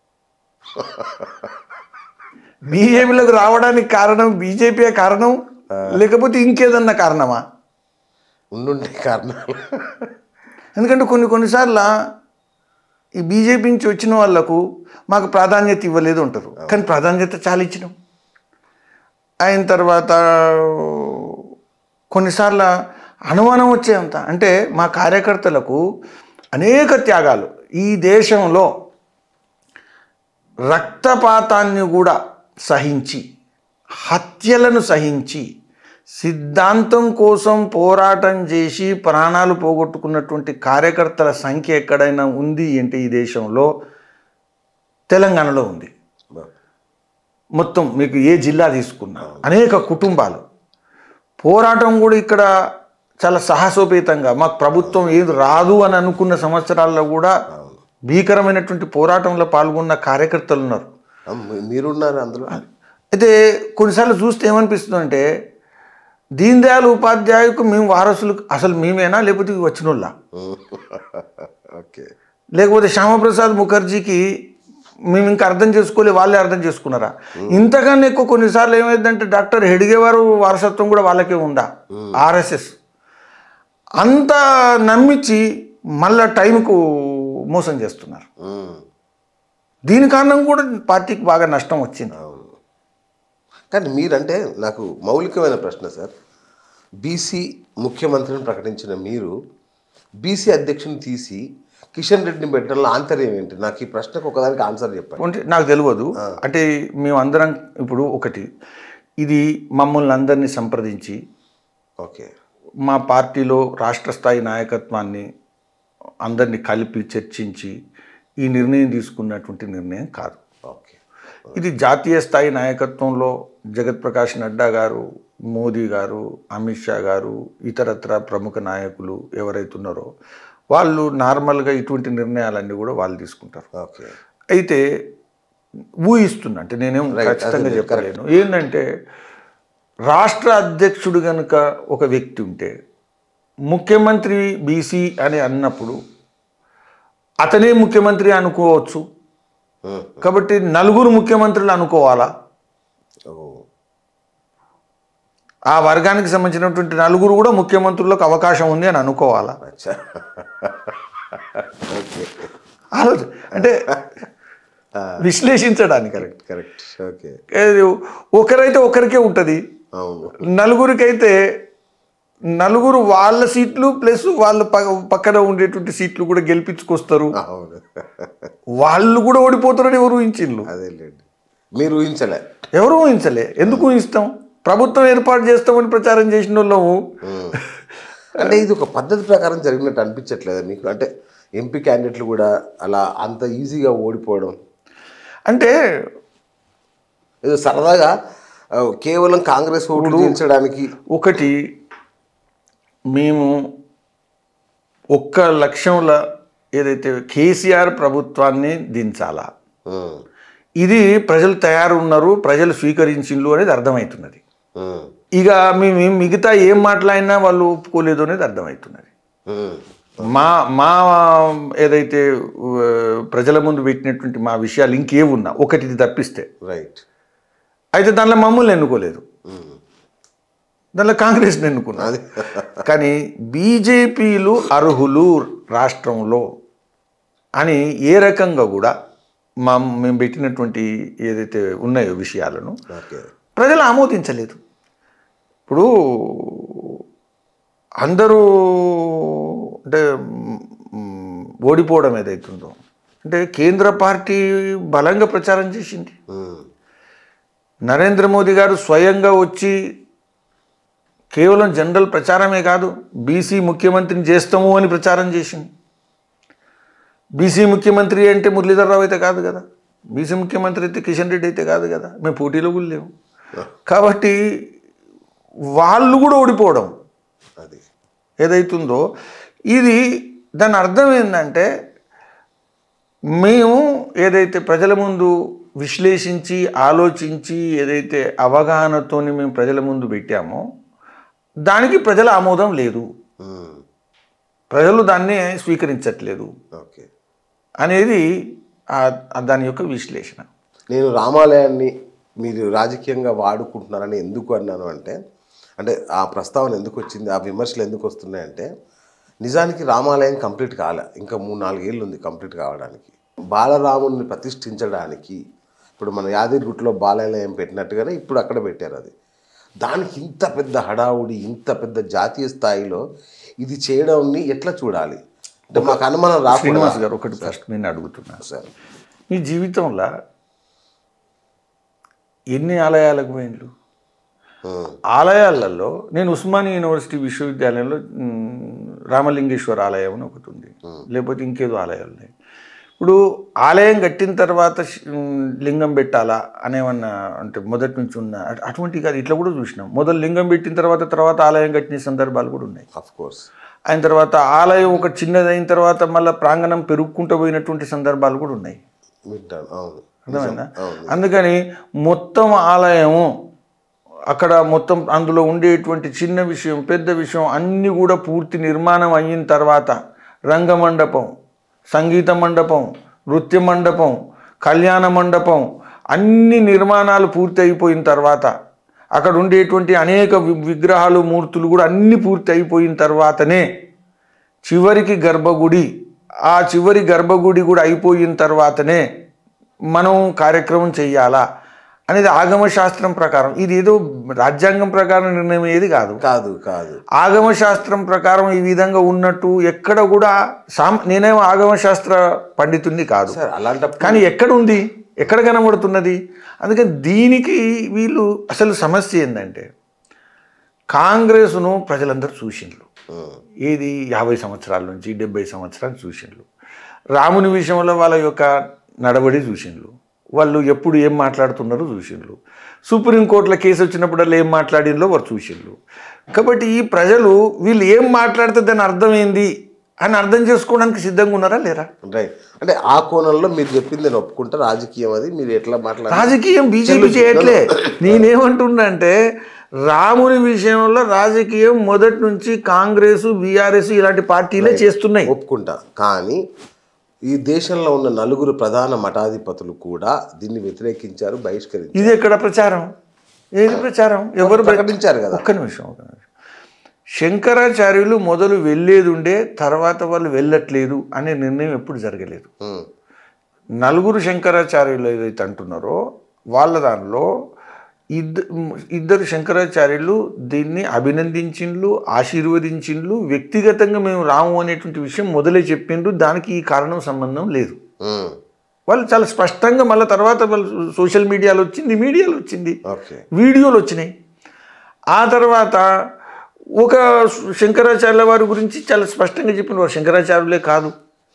బీజేపీలోకి రావడానికి కారణం బీజేపీ కారణం లేకపోతే ఇంకేదన్నా కారణమా ఉండుండే కారణాలు ఎందుకంటే కొన్ని కొన్నిసార్లు ఈ బీజేపీ నుంచి వచ్చిన వాళ్ళకు మాకు ప్రాధాన్యత ఇవ్వలేదు ఉంటారు కానీ ప్రాధాన్యత చాలా ఇచ్చినాం అయిన తర్వాత కొన్నిసార్లు అనుమానం వచ్చేంత అంటే మా కార్యకర్తలకు అనేక త్యాగాలు ఈ దేశంలో రక్తపాతాన్ని కూడా సహించి హత్యలను సహించి సిద్ధాంతం కోసం పోరాటం చేసి ప్రాణాలు పోగొట్టుకున్నటువంటి కార్యకర్తల సంఖ్య ఎక్కడైనా ఉంది అంటే ఈ దేశంలో తెలంగాణలో ఉంది బా- మొత్తం మీకు ఏ జిల్లా తీసుకున్నా అనేక కుటుంబాలు పోరాటం కూడా ఇక్కడ చాలా సాహసోపేతంగా మాకు ప్రభుత్వం ఏది రాదు అని అనుకున్న సంవత్సరాల్లో కూడా భీకరమైనటువంటి పోరాటంలో పాల్గొన్న కార్యకర్తలు ఉన్నారు ఆ, మీ- మీరున్నారు అందులో అయితే కొన్నిసార్లు చూస్తే ఏమనిపిస్తుంది అంటే దీన్ దయాళ్ ఉపాధ్యాయుకు మేము వారసులు అసలు మేమేనా లేకపోతే వచ్చిన వాళ్ళ ఉమ్. ఓకే లేకపోతే శ్యామప్రసాద్ ముఖర్జీకి మేము ఇంకా అర్థం చేసుకోలే వాళ్ళే అర్థం చేసుకున్నారా ఇంతకన్నా ఎక్కువ కొన్నిసార్లు ఏమైందంటే డాక్టర్ హెడిగేవారు వారసత్వం కూడా వాళ్ళకే ఉందా ఆర్ఎస్ఎస్ అంత నమ్మించి మళ్ళా టైంకు మోసం చేస్తున్నారు ఉమ్. దీని కారణం కూడా పార్టీకి బాగా నష్టం వచ్చింది అవును కానీ మీరంటే నాకు మౌలికమైన ప్రశ్న సార్ బీసీ ముఖ్యమంత్రిని ప్రకటించిన మీరు బీసీ అధ్యక్షుని తీసి కిషన్ రెడ్డిని పెట్టడంలో ఆంతర్యం ఏంటి నాకు ఈ ప్రశ్నకు ఒకదానికి ఆన్సర్ చెప్పండి అంటే నాకు తెలియదు అంటే మేమందరం ఇప్పుడు ఒకటి ఇది మమ్మల్ని అందరినీ సంప్రదించి ఓకే మా పార్టీలో రాష్ట్ర స్థాయి నాయకత్వాన్ని అందరినీ కలిపి చర్చించి ఈ నిర్ణయం తీసుకున్నటువంటి నిర్ణయం కాదు ఓకే ఇది జాతీయ స్థాయి నాయకత్వంలో జగత్ ప్రకాష్ నడ్డా గారు మోదీ గారు అమిత్ షా గారు ఇతరత్ర ప్రముఖ నాయకులు ఎవరైతే ఉన్నారో వాళ్ళు నార్మల్గా ఇటువంటి నిర్ణయాలన్నీ కూడా వాళ్ళు తీసుకుంటారు ఓకే అయితే ఊహిస్తున్నా అంటే నేనేం Right, ఖచ్చితంగా అదే, చెప్పలేను ఏంటంటే రాష్ట్ర అధ్యక్షుడు కనుక ఒక వ్యక్తి ఉంటే ముఖ్యమంత్రి బీసీ అని అన్నప్పుడు అతనే ముఖ్యమంత్రి అనుకోవచ్చు ఉమ్. కాబట్టి నలుగురు ముఖ్యమంత్రులు అనుకోవాలా ఓ ఆ వర్గానికి సంబంధించినటువంటి నలుగురు కూడా ముఖ్యమంత్రులకు అవకాశం ఉంది అని అనుకోవాలా అచ్చా ఓకే ఆలోచన అంటే విశ్లేషించడానికి కరెక్ట్ కరెక్ట్ ఓకే ఏది ఒకరైతే ఒకరికే ఉంటుంది అవును నలుగురికైతే నలుగురు వాళ్ళ సీట్లు ప్లస్ వాళ్ళ ప- పక్కన ఉండేటువంటి సీట్లు కూడా గెలిపించుకొస్తారు అవును వాళ్ళు కూడా ఓడిపోతారని ఎవరు ఊహించిండ్రు అదేలేండి మీరు ఊహించలే ఎవరు ఊహించలే ఎందుకు ఊహిస్తాం ప్రభుత్వం ఏర్పాటు చేస్తామని ప్రచారం చేసిన వాళ్ళము ఉమ్. అంటే ఇది ఒక పద్ధతి ప్రకారం జరిగినట్టు అనిపించట్లేదు మీకు అంటే ఎంపీ క్యాండిడేట్లు కూడా అలా అంత ఈజీగా ఓడిపోవడం అంటే ఏదో సరదాగా ఆ, కేవలం కాంగ్రెస్ ఓట్లు తీర్చడానికి ఒకటి మేము ఒక్క లక్ష్యంలో ఏదైతే కేసీఆర్ ప్రభుత్వాన్ని దించాలా ఉమ్, ఇది ప్రజలు తయారు ఉన్నారు ప్రజలు స్వీకరించిండ్రు అనేది అర్థమవుతున్నది ఉమ్, ఇక మేము ఏం మిగతా ఏం మాట్లాడినా వాళ్ళు ఒప్పుకోలేదు అనేది అర్థమవుతున్నది ఉమ్, మా మా ఏదైతే ఆ, ప్రజల ముందు పెట్టినటువంటి మా విషయాలు ఇంకేమున్నా ఒకటి ఇది తప్పిస్తే రైట్ అయితే దానిలో మమ్మల్ని ఎన్నుకోలేదు ఉమ్, దానిలో కాంగ్రెస్ని ఎన్నుకున్నారు అది కానీ బీజేపీలు అర్హులు రాష్ట్రంలో అని ఏ రకంగా కూడా మా మేము పెట్టినటువంటి ఏదైతే ఉన్నాయో విషయాలను ఓకే ప్రజలు ఆమోదించలేదు ఇప్పుడు అందరూ అంటే మ్, ఓడిపోవడం ఏదైతుందో అంటే కేంద్ర పార్టీ బలంగా ప్రచారం చేసింది ఉమ్, నరేంద్ర మోదీ గారు స్వయంగా వచ్చి కేవలం జనరల్ ప్రచారమే కాదు బీసీ ముఖ్యమంత్రిని చేస్తాము అని ప్రచారం చేసింది బీసీ ముఖ్యమంత్రి అంటే మురళీధర్ రావు అయితే కాదు కదా బీసీ ముఖ్యమంత్రి అయితే కిషన్ రెడ్డి అయితే కాదు కదా మేము పోటీలో కూడా లేవు కాబట్టి వాళ్ళు కూడా ఓడిపోవడం అది ఏదైతుందో ఇది దాని అర్థం ఏంటంటే మేము ఏదైతే ప్రజల ముందు విశ్లేషించి ఆలోచించి ఏదైతే అవగాహనతోని మేము ప్రజల ముందు పెట్టామో దానికి ప్రజల ఆమోదం లేదు ఉమ్, ప్రజలు దాన్ని స్వీకరించట్లేదు ఓకే అనేది ఆ- ఆ దాని యొక్క విశ్లేషణ నేను రామాలయాన్ని మీరు రాజకీయంగా వాడుకుంటున్నారని ఎందుకు అన్నాను అంటే అంటే ఆ ప్రస్తావన ఎందుకు వచ్చింది ఆ విమర్శలు ఎందుకు వస్తున్నాయంటే నిజానికి రామాలయం కంప్లీట్ కాలే ఇంకా మూడు నాలుగేళ్ళు ఉంది కంప్లీట్ కావడానికి బాలరాముని ప్రతిష్ఠించడానికి ఇప్పుడు మన యాదగిరిగుట్టలో బాలాలయం పెట్టినట్టుగానే ఇప్పుడు అక్కడ పెట్టారు అది దానికి ఇంత పెద్ద హడావుడి ఇంత పెద్ద జాతీయ స్థాయిలో ఇది చేయడాన్ని ఎట్లా చూడాలి అంటే మాకు అనుమానం రాకుండా శ్రీనివాస్ గారు ఒకటి ఫస్ట్ నేను అడుగుతున్నాను సార్ మీ జీవితంలో ఎన్ని ఆలయాలకు పోయిండ్లు ఉమ్, ఆలయాలలో నేను ఉస్మానియా యూనివర్సిటీ విశ్వవిద్యాలయంలో మ్, రామలింగేశ్వర ఆలయం అని ఒకటి ఉంది లేకపోతే ఇంకేదో ఆలయాలు ఉన్నాయి ఇప్పుడు ఆలయం కట్టిన తర్వాత శ్- మ్, లింగం పెట్టాలా అనేమన్నా అంటే మొదటి నుంచి ఉన్న అటు- అటువంటి కాదు ఇట్లా కూడా చూసినాం మొదలు లింగం పెట్టిన తర్వాత తర్వాత ఆలయం కట్టిన సందర్భాలు కూడా ఉన్నాయి ఆఫ్ కోర్స్ అయిన తర్వాత ఆలయం ఒక చిన్నదైన తర్వాత మళ్ళీ ప్రాంగణం పెరుగుకుంటూ పోయినటువంటి సందర్భాలు కూడా ఉన్నాయి వింటాను అవును అర్థమైందా అవును అందుకని మొత్తం ఆలయము అక్కడ మొత్తం అందులో ఉండేటువంటి చిన్న విషయం పెద్ద విషయం అన్నీ కూడా పూర్తి నిర్మాణం అయిన తర్వాత రంగమండపం సంగీత మండపం నృత్య మండపం కళ్యాణ మండపం అన్ని నిర్మాణాలు పూర్తి అయిపోయిన తర్వాత అక్కడ ఉండేటువంటి అనేక వి- విగ్రహాలు మూర్తులు కూడా అన్ని పూర్తి అయిపోయిన తర్వాతనే చివరికి గర్భగుడి ఆ చివరి గర్భగుడి కూడా అయిపోయిన తర్వాతనే మనం కార్యక్రమం చెయ్యాలా అనేది ఆగమ శాస్త్రం ప్రకారం ఇది ఏదో రాజ్యాంగం ప్రకారం నిర్ణయం ఏది కాదు కాదు కాదు ఆగమ శాస్త్రం ప్రకారం ఈ విధంగా ఉన్నట్టు ఎక్కడ కూడా సామ్ నేనేమో ఆగమ శాస్త్ర పండితుడిని కాదు సార్ అలాంటప్పుడు కానీ ఎక్కడ ఉంది ఎక్కడ కనబడుతున్నది అందుకని దీనికి వీళ్ళు అసలు సమస్య ఏంటంటే కాంగ్రెస్ను ప్రజలందరూ చూసిండ్రు ఉమ్, ఏది యాభై సంవత్సరాల నుంచి డెబ్బై సంవత్సరాలు చూసిండ్రు రాముని విషయంలో వాళ్ళ యొక్క నడవడి చూసిండ్రు వాళ్ళు ఎప్పుడు ఏం మాట్లాడుతున్నారో చూసిండ్రు సుప్రీంకోర్టులో కేసు వచ్చినప్పుడల్లా ఏం మాట్లాడిందో వారు చూసిండ్రు కాబట్టి ఈ ప్రజలు వీళ్ళు ఏం మాట్లాడితే దాని అర్థం ఏంది అని అర్థం చేసుకోవడానికి సిద్ధంగా ఉన్నారా లేరా రైట్ అంటే ఆ కోణంలో మీరు చెప్పింది నేను ఒప్పుకుంటా రాజకీయం అది మీరు ఎట్లా మాట్లాడారు రాజకీయం బీజేపీ చేయట్లే నేనేమంటున్నా అంటే రాముని విషయంలో రాజకీయం మొదటి నుంచి కాంగ్రెస్ బీఆర్ఎస్ ఇలాంటి పార్టీలే చేస్తున్నాయి ఒప్పుకుంటా కానీ ఈ దేశంలో ఉన్న నలుగురు ప్రధాన మఠాధిపతులు కూడా దీన్ని వ్యతిరేకించారు బహిష్కరించారు ఇది ఎక్కడ ప్రచారం ఏది ప్రచారం ఎవరు ప్ర- ప్రకటించారు కదా ఒక్క నిమిషం ఒక్క నిమిషం శంకరాచార్యులు మొదలు వెళ్ళేది ఉండే తర్వాత వాళ్ళు వెళ్ళట్లేదు అనే నిర్ణయం ఎప్పుడు జరగలేదు ఉమ్, నలుగురు శంకరాచార్యులు ఏదైతే అంటున్నారో వాళ్ళ దానిలో ఇద్ద ఇద్దరు శంకరాచార్యులు దీన్ని అభినందించిండ్లు ఆశీర్వదించిండ్లు వ్యక్తిగతంగా మేము రాము అనేటువంటి విషయం మొదలే చెప్పిండ్రు దానికి ఈ కారణం సంబంధం లేదు ఉమ్, వాళ్ళు చాలా స్పష్టంగా మళ్ళీ తర్వాత వాళ్ళు సోషల్ మీడియాలో వచ్చింది మీడియాలో వచ్చింది ఓకే వీడియోలు వచ్చినాయి ఆ తర్వాత ఒక శంకరాచార్యుల వారి గురించి చాలా స్పష్టంగా చెప్పిన వారు శంకరాచార్యులే కాదు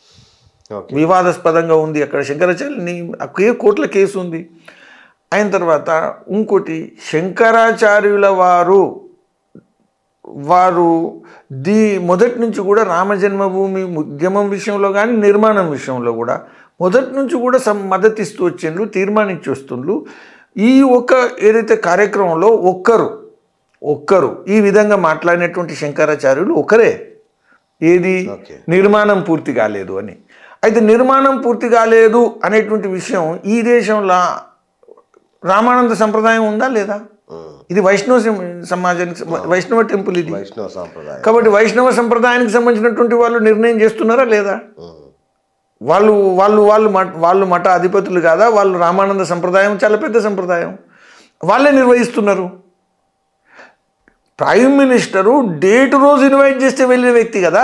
ఓకే వివాదాస్పదంగా ఉంది అక్కడ శంకరాచార్యుని కే కోర్టుల కేసు ఉంది అయిన తర్వాత ఇంకోటి శంకరాచార్యుల వారు వారు దీ మొదటి నుంచి కూడా రామజన్మభూమి ఉద్యమం విషయంలో కానీ నిర్మాణం విషయంలో కూడా మొదటి నుంచి కూడా సమ్ మద్దతు ఇస్తూ వచ్చిండ్రు తీర్మానించి వస్తుండ్రు ఈ ఒక్క ఏదైతే కార్యక్రమంలో ఒక్కరు ఒక్కరు ఈ విధంగా మాట్లాడినటువంటి శంకరాచార్యులు ఒకరే ఏది ఓకే. నిర్మాణం పూర్తి కాలేదు అని అయితే నిర్మాణం పూర్తి కాలేదు అనేటువంటి విషయం ఈ దేశంలో రామానంద సంప్రదాయం ఉందా లేదా ఉమ్. ఇది వైష్ణవ సం- సమాజానికి వైష్ణవ టెంపుల్ ఇది వైష్ణవ సాంప్రదాయం కాబట్టి వైష్ణవ సంప్రదాయానికి సంబంధించినటువంటి వాళ్ళు నిర్ణయం చేస్తున్నారా లేదా ఉమ్. వాళ్ళు వాళ్ళు వాళ్ళు మఠ వాళ్ళు మఠ అధిపతులు కాదా వాళ్ళు రామానంద సంప్రదాయం చాలా పెద్ద సంప్రదాయం వాళ్ళే నిర్వహిస్తున్నారు ప్రైమ్ మినిస్టరు డేట్ రోజు ఇన్వైట్ చేస్తే వెళ్ళిన వ్యక్తి కదా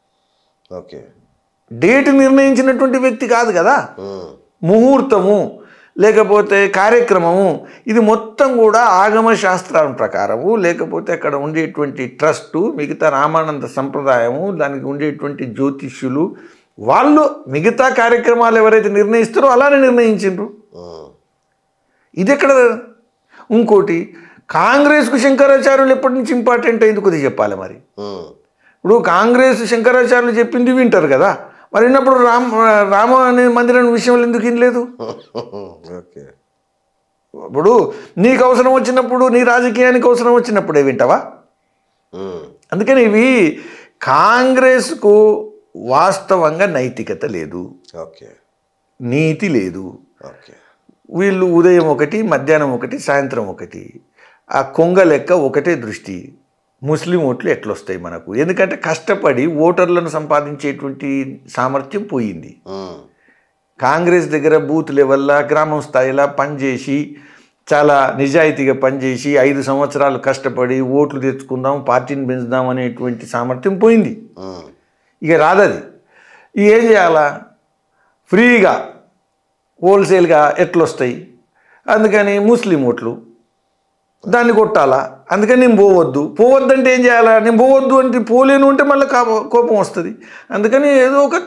ఓకే డేట్ నిర్ణయించినటువంటి వ్యక్తి కాదు కదా ఉమ్. ముహూర్తము లేకపోతే కార్యక్రమము ఇది మొత్తం కూడా ఆగమ శాస్త్రం ప్రకారము లేకపోతే అక్కడ ఉండేటువంటి ట్రస్టు మిగతా రామానంద సంప్రదాయము దానికి ఉండేటువంటి జ్యోతిష్యులు వాళ్ళు మిగతా కార్యక్రమాలు ఎవరైతే నిర్ణయిస్తారో అలానే నిర్ణయించిండ్రు ఉమ్. ఇది ఎక్కడ ఇంకోటి కాంగ్రెస్కు శంకరాచార్యులు ఎప్పటి నుంచి ఇంపార్టెంట్ అయింది కొద్దిగా చెప్పాలి మరి ఉమ్. ఇప్పుడు కాంగ్రెస్ శంకరాచార్యులు చెప్పింది వింటారు కదా మరి విన్నప్పుడు రామ రామ అనే మందిరం విషయంలో ఎందుకు వినలేదు ఓకే ఇప్పుడు నీకు అవసరం వచ్చినప్పుడు నీ రాజకీయానికి అవసరం వచ్చినప్పుడే వింటావా ఉమ్. అందుకని ఇవి కాంగ్రెస్కు వాస్తవంగా నైతికత లేదు ఓకే నీతి లేదు ఓకే వీళ్ళు ఉదయం ఒకటి మధ్యాహ్నం ఒకటి సాయంత్రం ఒకటి ఆ కొంగ లెక్క ఒకటే దృష్టి ముస్లిం ఓట్లు ఎట్లొస్తాయి మనకు ఎందుకంటే కష్టపడి ఓటర్లను సంపాదించేటువంటి సామర్థ్యం పోయింది ఉమ్. కాంగ్రెస్ దగ్గర బూత్ లెవెల్లో గ్రామం స్థాయిలో పనిచేసి చాలా నిజాయితీగా పనిచేసి ఐదు సంవత్సరాలు కష్టపడి ఓట్లు తెచ్చుకుందాం పార్టీని పెంచుదాం అనేటువంటి సామర్థ్యం పోయింది ఉమ్. ఇక రాదది ఇక ఏం చేయాలా ఫ్రీగా హోల్సేల్గా ఎట్లొస్తాయి అందుకని ముస్లిం ఓట్లు దాన్ని కొట్టాలా అందుకని నేను పోవద్దు పోవద్దంటే ఏం చేయాలా నేను పోవద్దు అంటే పోలేను అంటే మళ్ళీ కోపం వస్తుంది అందుకని ఏదో ఒక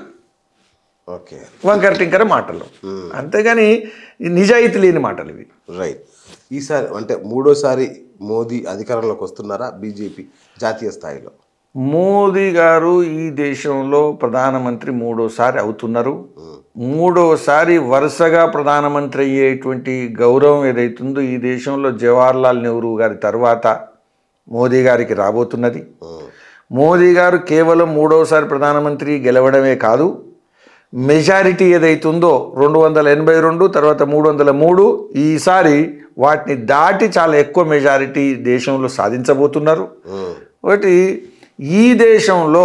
ఓకే వంకర టింకర మాటలు అంతేగాని ఈ నిజాయితీ లేని మాటలు ఇవి రైట్ ఈసారి అంటే మూడోసారి మోదీ అధికారంలోకి వస్తున్నారా బీజేపీ జాతీయ స్థాయిలో మోదీ గారు ఈ దేశంలో ప్రధానమంత్రి మూడోసారి అవుతున్నారు మూడోసారి వరుసగా ప్రధానమంత్రి అయ్యేటువంటి గౌరవం ఏదైతుందో ఈ దేశంలో జవహర్లాల్ నెహ్రూ గారి తర్వాత మోదీ గారికి రాబోతున్నది ఉమ్. మోదీ గారు కేవలం మూడోసారి ప్రధానమంత్రి గెలవడమే కాదు మెజారిటీ ఏదైతుందో రెండు వందల ఎనభై రెండు తర్వాత మూడు వందల మూడు ఈసారి వాటిని దాటి చాలా ఎక్కువ మెజారిటీ దేశంలో సాధించబోతున్నారు ఉమ్. ఒకటి ఈ దేశంలో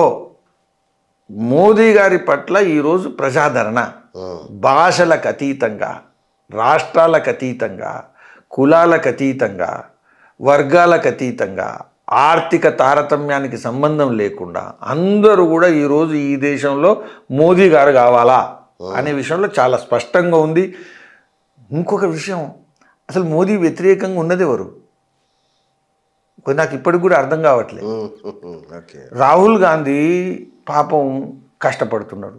మోదీ గారి పట్ల ఈరోజు ప్రజాదరణ ఉమ్. భాషలకు అతీతంగా రాష్ట్రాలకు అతీతంగా కులాలకు అతీతంగా వర్గాలకు అతీతంగా ఆర్థిక తారతమ్యానికి సంబంధం లేకుండా అందరూ కూడా ఈరోజు ఈ దేశంలో మోదీ గారు కావాలా అనే విషయంలో చాలా స్పష్టంగా ఉంది ఇంకొక విషయం అసలు మోదీ వ్యతిరేకంగా ఉన్నది ఎవరు కొ- నాకు ఇప్పటికి కూడా అర్థం కావట్లేదు um. Um. Okay Rahul Gandhi పాపం కష్టపడుతున్నాడు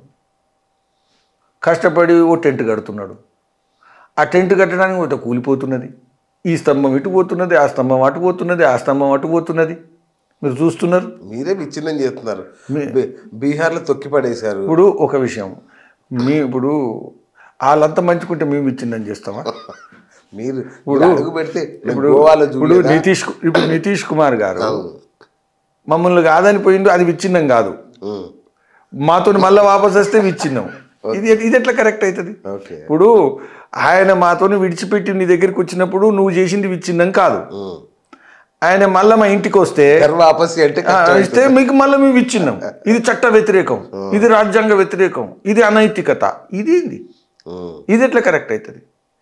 కష్టపడి ఓ టెంట్ కడుతున్నాడు ఆ టెంట్ కట్టడానికి ఒక కూలిపోతున్నది ఈ స్తంభం ఇటు పోతున్నది ఆ స్తంభం అటు పోతున్నది ఆ స్తంభం అటు పోతున్నది మీరు చూస్తున్నారు మీరే విచ్ఛిన్నం చేస్తున్నారు బీ- బీహార్లో తొక్కి పడేశారు ఇప్పుడు ఒక విషయం మీ ఇప్పుడు వాళ్ళంతా మంచుకుంటే మేము విచ్ఛిన్నం చేస్తామా మీరు మీరు అడుగు పెడితే నేను ఇప్పుడు గోవాలో ఇప్పుడు చూడలేదా? నితీష్ కు- ఇప్పుడు నితీష్ కుమార్ గారు మమ్మల్ని కాదని పోయిండు అది విచ్ఛిన్నం కాదు ఉమ్. మాతో మళ్ళీ వాపస్ వస్తే విచ్ఛిన్నం ఇది ఇది ఎట్లా కరెక్ట్ అవుతుంది ఓకే ఇప్పుడు ఆయన మాతోని విడిచిపెట్టి నీ దగ్గరికి వచ్చినప్పుడు నువ్వు చేసింది విచ్ఛిన్నం కాదు ఉమ్. ఆయన మళ్ళీ మా ఇంటికి వస్తే ఘర్ వాపస్ అంటే ఆ, ఇస్తే మీకు మళ్ళీ మేము విచ్ఛిన్నం ఇది చట్ట వ్యతిరేకం ఇది రాజ్యాంగ వ్యతిరేకం ఇది అనైతికత ఇది ఏంది ఉమ్. ఇది ఎట్లా కరెక్ట్ అవుతుంది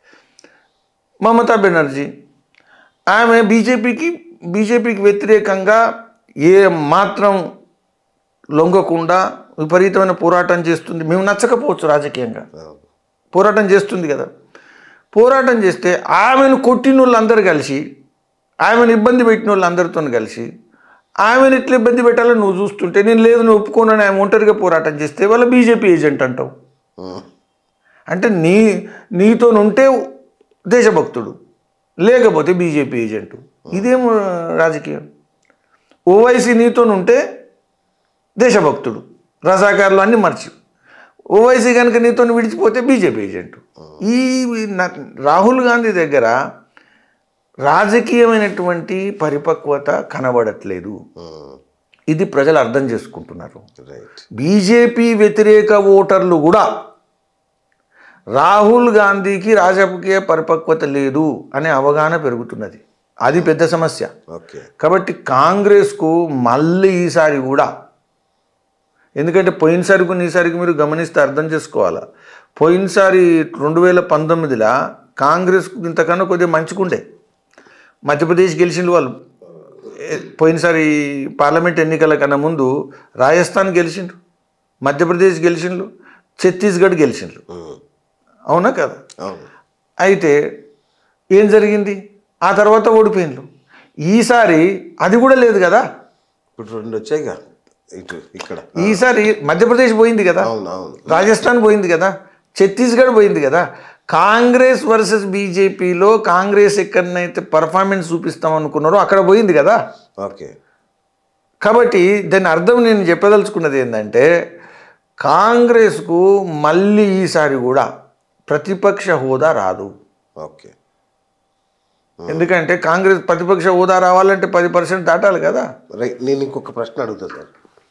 మమతా బెనర్జీ ఆమె బీజేపీకి బీజేపీకి వ్యతిరేకంగా ఏ మాత్రం లొంగకుండా విపరీతమైన పోరాటం చేస్తుంది మేము నచ్చకపోవచ్చు రాజకీయంగా అవును. పోరాటం చేస్తుంది కదా పోరాటం చేస్తే ఆమెను కొట్టిన వాళ్ళందరూ కలిసి ఆమెను ఇబ్బంది పెట్టిన వాళ్ళందరితో కలిసి ఆమెను ఎట్లా ఇబ్బంది పెట్టాలో నువ్వు చూస్తుంటే నేను లేదు నువ్వు ఒప్పుకోనని ఆమె ఒంటరిగా పోరాటం చేస్తే వాళ్ళ బీజేపీ ఏజెంట్ అంటావు ఉమ్. అంటే నీ నీతో ఉంటే దేశభక్తుడు లేకపోతే బీజేపీ ఏజెంటు ఇదేం రాజకీయం ఓవైసీ నీతో ఉంటే దేశభక్తుడు రజాకారులు అన్నీ మర్చి ఓవైసీ కనుక నీతో విడిచిపోతే బీజేపీ ఏజెంట్ ఈ న- రాహుల్ గాంధీ దగ్గర రాజకీయమైనటువంటి పరిపక్వత కనబడట్లేదు ఇది ప్రజలు అర్థం చేసుకుంటున్నారు రైట్ బీజేపీ వ్యతిరేక ఓటర్లు కూడా రాహుల్ గాంధీకి రాజకీయ పరిపక్వత లేదు అనే అవగాహన పెరుగుతున్నది అది పెద్ద సమస్య ఓకే కాబట్టి కాంగ్రెస్కు మళ్ళీ ఈసారి కూడా ఎందుకంటే పోయినసారి కొన్ని ఈసారికి మీరు గమనిస్తే అర్థం చేసుకోవాలా పోయినసారి రెండు వేల పంతొమ్మిదిలో కాంగ్రెస్కు ఇంతకన్నా కొద్దిగా మంచుకుండే మధ్యప్రదేశ్ గెలిచిన వాళ్ళు ఏ- పోయినసారి పార్లమెంట్ ఎన్నికల కన్నా ముందు రాజస్థాన్ గెలిచిండ్రు మధ్యప్రదేశ్ గెలిచిండ్రు ఛత్తీస్గఢ్ గెలిచిండ్రు అవునా కదా అవును అయితే ఏం జరిగింది ఆ తర్వాత ఓడిపోయిండ్రు ఈసారి అది కూడా లేదు కదా ఇప్పుడు రెండు వచ్చాయిగా ఇటు ఇక్కడ ఈసారి మధ్యప్రదేశ్ పోయింది కదా అవును అవును రాజస్థాన్ పోయింది కదా ఛత్తీస్గఢ్ పోయింది కదా కాంగ్రెస్ వర్సెస్ బీజేపీలో కాంగ్రెస్ ఎక్కడనైతే పర్ఫార్మెన్స్ చూపిస్తాం అనుకున్నారో అక్కడ పోయింది కదా ఓకే కాబట్టి దాని అర్థం నేను చెప్పదలుచుకున్నది ఏంటంటే కాంగ్రెస్కు మళ్ళీ ఈసారి కూడా ప్రతిపక్ష హోదా రాదు ఓకే ఎందుకంటే కాంగ్రెస్ ప్రతిపక్ష హోదా రావాలంటే పది పర్సెంట్ దాటాలి కదా రైట్ నేను ఇంకొక ప్రశ్న అడుగుతా సార్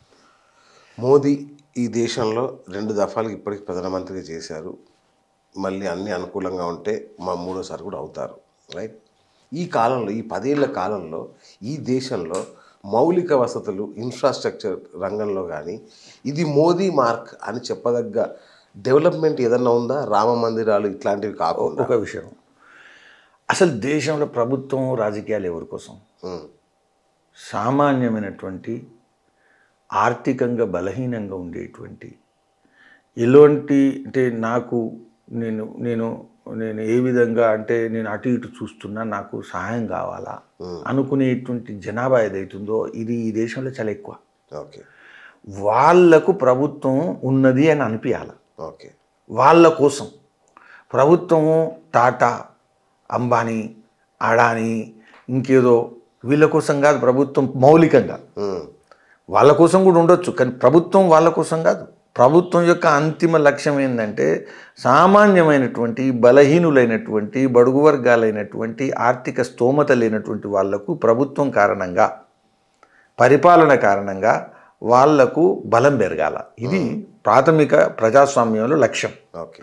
మోదీ ఈ దేశంలో రెండు దఫాలకు ఇప్పటికి ప్రధానమంత్రిగా చేశారు మళ్ళీ అన్ని అనుకూలంగా ఉంటే మా మూడోసారి కూడా అవుతారు రైట్ ఈ కాలంలో ఈ పదేళ్ల కాలంలో ఈ దేశంలో మౌలిక వసతులు ఇన్ఫ్రాస్ట్రక్చర్ రంగంలో కానీ ఇది మోదీ మార్క్ అని చెప్పదగ్గ డెవలప్మెంట్ ఏదన్నా ఉందా రామ మందిరాలు ఇట్లాంటివి కాకుండా ఒక విషయం అసలు దేశంలో ప్రభుత్వం రాజకీయాలు ఎవరి కోసం ఉమ్, సామాన్యమైనటువంటి ఆర్థికంగా బలహీనంగా ఉండేటువంటి ఎలాంటి అంటే నాకు నేను నేను నేను ఏ విధంగా అంటే నేను అటు ఇటు చూస్తున్నా నాకు సహాయం కావాలా అనుకునేటువంటి జనాభా ఏదైతుందో ఇది ఈ దేశంలో చాలా ఎక్కువ ఓకే వాళ్లకు ప్రభుత్వం ఉన్నది అని అనిపించాలి ఓకే వాళ్ళ కోసం ప్రభుత్వము టాటా అంబానీ అడానీ ఇంకేదో వీళ్ళ కోసం కాదు ప్రభుత్వం మౌలికంగా ఉమ్, వాళ్ళ కోసం కూడా ఉండొచ్చు కానీ ప్రభుత్వం వాళ్ళ కోసం కాదు ప్రభుత్వం యొక్క అంతిమ లక్ష్యం ఏంటంటే సామాన్యమైనటువంటి బలహీనులైనటువంటి బడుగు వర్గాలైనటువంటి ఆర్థిక స్తోమత లేనటువంటి వాళ్లకు ప్రభుత్వం కారణంగా పరిపాలన కారణంగా వాళ్లకు బలం పెరగాల ఇది ప్రాథమిక ప్రజాస్వామ్యంలో లక్ష్యం ఓకే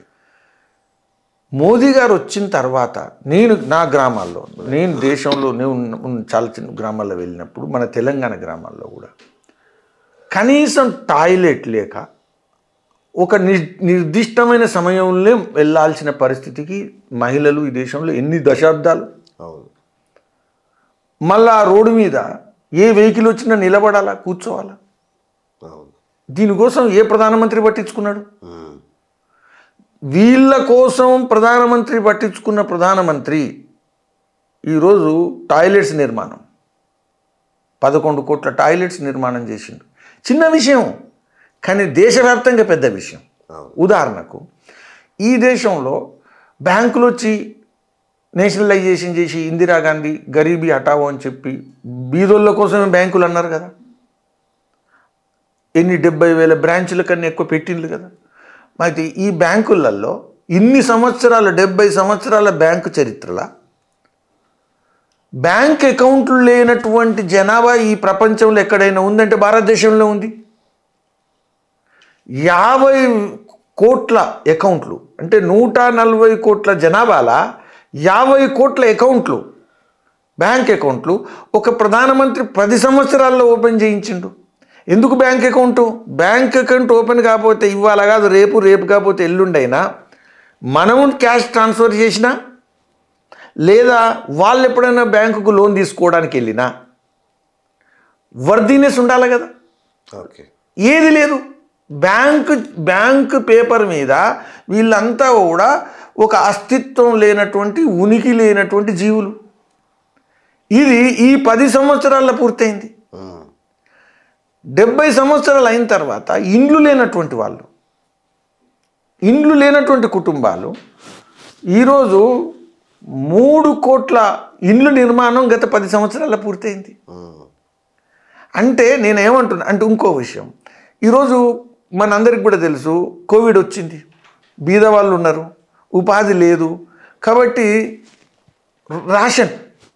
మోదీ గారు వచ్చిన తర్వాత నేను నా గ్రామాల్లో నేను దేశంలో నేను ఉన్న- ఉన్న చాలా చిన్న గ్రామాల్లో వెళ్ళినప్పుడు మన తెలంగాణ గ్రామాల్లో కూడా కనీసం టాయిలెట్ లేక ఒక నిర్ నిర్దిష్టమైన సమయంలో వెళ్ళాల్సిన పరిస్థితికి మహిళలు ఈ దేశంలో ఎన్ని దశాబ్దాలు అవును మళ్ళా ఆ రోడ్డు మీద ఏ వెహికల్ వచ్చినా నిలబడాలా కూర్చోవాలా అవును దీనికోసం ఏ ప్రధానమంత్రి పట్టించుకున్నాడు ఉమ్, వీళ్ళ కోసం ప్రధానమంత్రి పట్టించుకున్న ప్రధానమంత్రి ఈరోజు టాయిలెట్స్ నిర్మాణం పదకొండు కోట్ల టాయిలెట్స్ నిర్మాణం చేసిండు చిన్న విషయం కానీ దేశవ్యాప్తంగా పెద్ద విషయం అవును ఉదాహరణకు ఈ దేశంలో బ్యాంకులు వచ్చి నేషనలైజేషన్ చేసి ఇందిరాగాంధీ గరీబీ హటావో అని చెప్పి బీదోళ్ళ కోసమే బ్యాంకులు అన్నారు కదా ఎన్ని డెబ్బై వేల బ్రాంచుల కన్నా ఎక్కువ పెట్టిండ్రు కదా మరి ఈ బ్యాంకులలో ఇన్ని సంవత్సరాల డెబ్బై సంవత్సరాల బ్యాంకు చరిత్రల బ్యాంక్ అకౌంట్లు లేనటువంటి జనాభా ఈ ప్రపంచంలో ఎక్కడైనా ఉందంటే భారతదేశంలో ఉంది యాభై కోట్ల అకౌంట్లు అంటే నూట నలభై కోట్ల జనాభాల యాభై కోట్ల అకౌంట్లు బ్యాంక్ అకౌంట్లు ఒక ప్రధానమంత్రి పది సంవత్సరాల్లో ఓపెన్ చేయించిండు ఎందుకు bank account bank account open కాకపోతే ఇవాళ కాదు రేపు రేపు కాకపోతే ఎల్లుండైనా మనము క్యాష్ ట్రాన్స్ఫర్ చేసినా లేదా వాళ్ళు ఎప్పుడైనా బ్యాంకుకు లోన్ తీసుకోవడానికి వెళ్ళినా వర్దీనెస్ ఉండాలి కదా ఓకే ఏది లేదు బ్యాంకు బ్యాంకు పేపర్ మీద వీళ్ళంతా కూడా ఒక అస్తిత్వం లేనటువంటి ఉనికి లేనటువంటి జీవులు ఇది ఈ పది సంవత్సరాల్లో పూర్తయింది ఉమ్, డెబ్బై సంవత్సరాలు అయిన తర్వాత ఇండ్లు లేనటువంటి వాళ్ళు ఇండ్లు లేనటువంటి కుటుంబాలు ఈరోజు మూడు కోట్ల ఇండ్లు నిర్మాణం గత పది సంవత్సరాల పూర్తయింది ఉమ్, అంటే నేను ఏమంటున్నా అంటే ఇంకో విషయం ఈరోజు మనందరికి కూడా తెలుసు కోవిడ్ వచ్చింది బీద వాళ్ళు ఉన్నారు ఉపాధి లేదు కాబట్టి రేషన్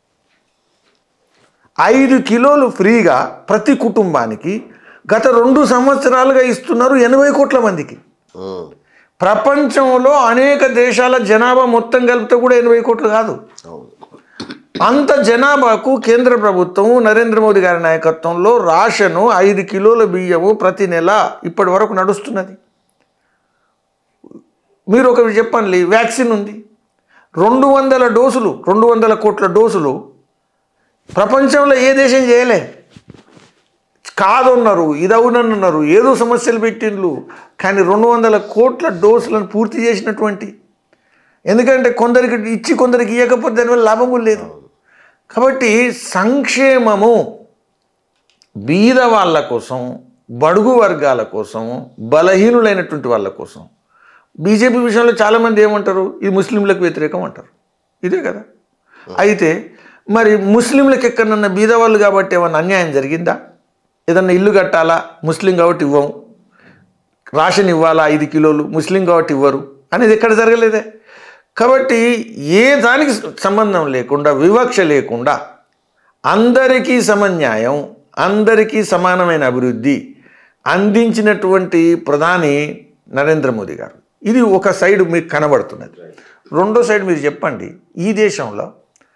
ఐదు కిలోలు ఫ్రీగా ప్రతి కుటుంబానికి గత రెండు సంవత్సరాలుగా ఇస్తున్నారు ఎనభై కోట్ల మందికి ఉమ్, ప్రపంచంలో అనేక దేశాల జనాభా మొత్తం కలిపితే కూడా ఎనభై కోట్లు కాదు అవును అంత జనాభాకు కేంద్ర ప్రభుత్వం నరేంద్ర మోదీ గారి నాయకత్వంలో రాషను ఐదు కిలోల బియ్యము ప్రతి నెల ఇప్పటి వరకు నడుస్తున్నది మీరు ఒకటి చెప్పండి వ్యాక్సిన్ ఉంది రెండు వందల డోసులు రెండు వందల కోట్ల డోసులు ప్రపంచంలో ఏ దేశం చేయలే కాదన్నారు ఇదవునన్నారు ఏదో సమస్యలు పెట్టిండ్రు కానీ రెండు వందల కోట్ల డోసులను పూర్తి చేసినటువంటి ఎందుకంటే కొందరికి ఇచ్చి కొందరికి ఇవ్వకపోతే దానివల్ల లాభం కూడా లేదు కాబట్టి సంక్షేమము బీద వాళ్ళ కోసం బడుగు వర్గాల కోసం బలహీనులైనటువంటి వాళ్ళ కోసం బీజేపీ విషయంలో చాలామంది ఏమంటారు ఇది ముస్లింలకు వ్యతిరేకం అంటారు ఇదే కదా అయితే మరి ముస్లింలకు ఎక్కడన్నా బీద వాళ్ళు కాబట్టి ఏమన్నా అన్యాయం జరిగిందా ఏదన్నా ఇల్లు కట్టాలా ముస్లిం కాబట్టి ఇవ్వము రేషన్ ఇవ్వాలా ఐదు కిలోలు ముస్లిం కాబట్టి ఇవ్వరు అనేది ఎక్కడ జరగలేదే కాబట్టి ఏ దానికి సంబంధం లేకుండా వివక్ష లేకుండా అందరికీ సమన్యాయం అందరికీ సమానమైన అభివృద్ధి అందించినటువంటి ప్రధాని నరేంద్ర మోదీ గారు ఇది ఒక సైడ్ మీకు కనబడుతున్నది రెండో సైడ్ మీరు చెప్పండి ఈ దేశంలో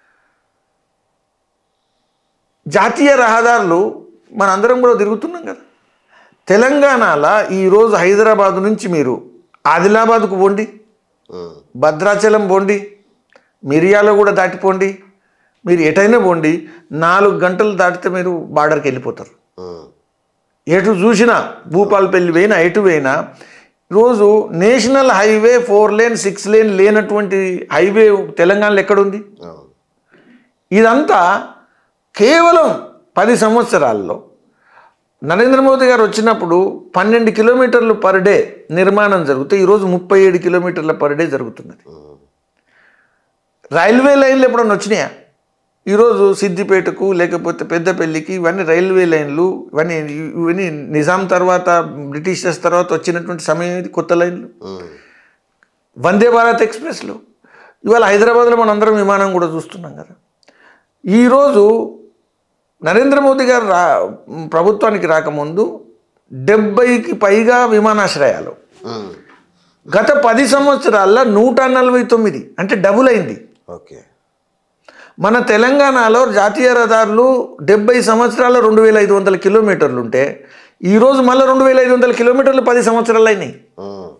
జాతీయ రహదారులు మనందరం కూడా తిరుగుతున్నాం కదా తెలంగాణలో ఈరోజు హైదరాబాద్ నుంచి మీరు ఆదిలాబాద్కు పోండి ఉమ్, భద్రాచలం పోండి మిరియాల కూడా దాటిపోండి మీరు ఎటైనా పోండి నాలుగు గంటలు దాటితే మీరు బార్డర్కి వెళ్ళిపోతారు ఉమ్, ఎటు చూసినా భూపాలపల్లి పోయినా ఎటు పోయినా రోజు national highway four lane six lane లేనటువంటి హైవే తెలంగాణలో ఎక్కడుంది అవును ఇదంతా కేవలం పది సంవత్సరాల్లో నరేంద్ర మోదీ గారు వచ్చినప్పుడు పన్నెండు కిలోమీటర్లు పర్ డే నిర్మాణం జరిగితే ఈరోజు ముప్పై ఏడు కిలోమీటర్ల పర్ డే జరుగుతున్నది రైల్వే లైన్లు ఎప్పుడన్నా వచ్చినాయా ఈరోజు సిద్దిపేటకు లేకపోతే పెద్దపల్లికి ఇవన్నీ రైల్వే లైన్లు ఇవన్నీ ఇవన్నీ నిజాం తర్వాత బ్రిటిషర్స్ తర్వాత వచ్చినటువంటి సమయం ఇది కొత్త లైన్లు ఉమ్, వందే భారత్ ఎక్స్ప్రెస్లు ఇవాళ హైదరాబాద్లో మనం అందరం విమానం కూడా చూస్తున్నాం కదా ఈరోజు నరేంద్ర మోదీ గారు రా ప్రభుత్వానికి రాకముందు డెబ్బైకి పైగా విమానాశ్రయాలు ఉమ్, గత పది సంవత్సరాల్లో నూట నలభై తొమ్మిది అంటే డబుల్ అయింది ఓకే మన తెలంగాణలో జాతీయ రహదారులు డెబ్బై సంవత్సరాల రెండు వేల ఐదు వందల కిలోమీటర్లు ఉంటే ఈరోజు మళ్ళీ రెండు వేల ఐదు వందల కిలోమీటర్లు పది సంవత్సరాలు అయినాయి ఉమ్.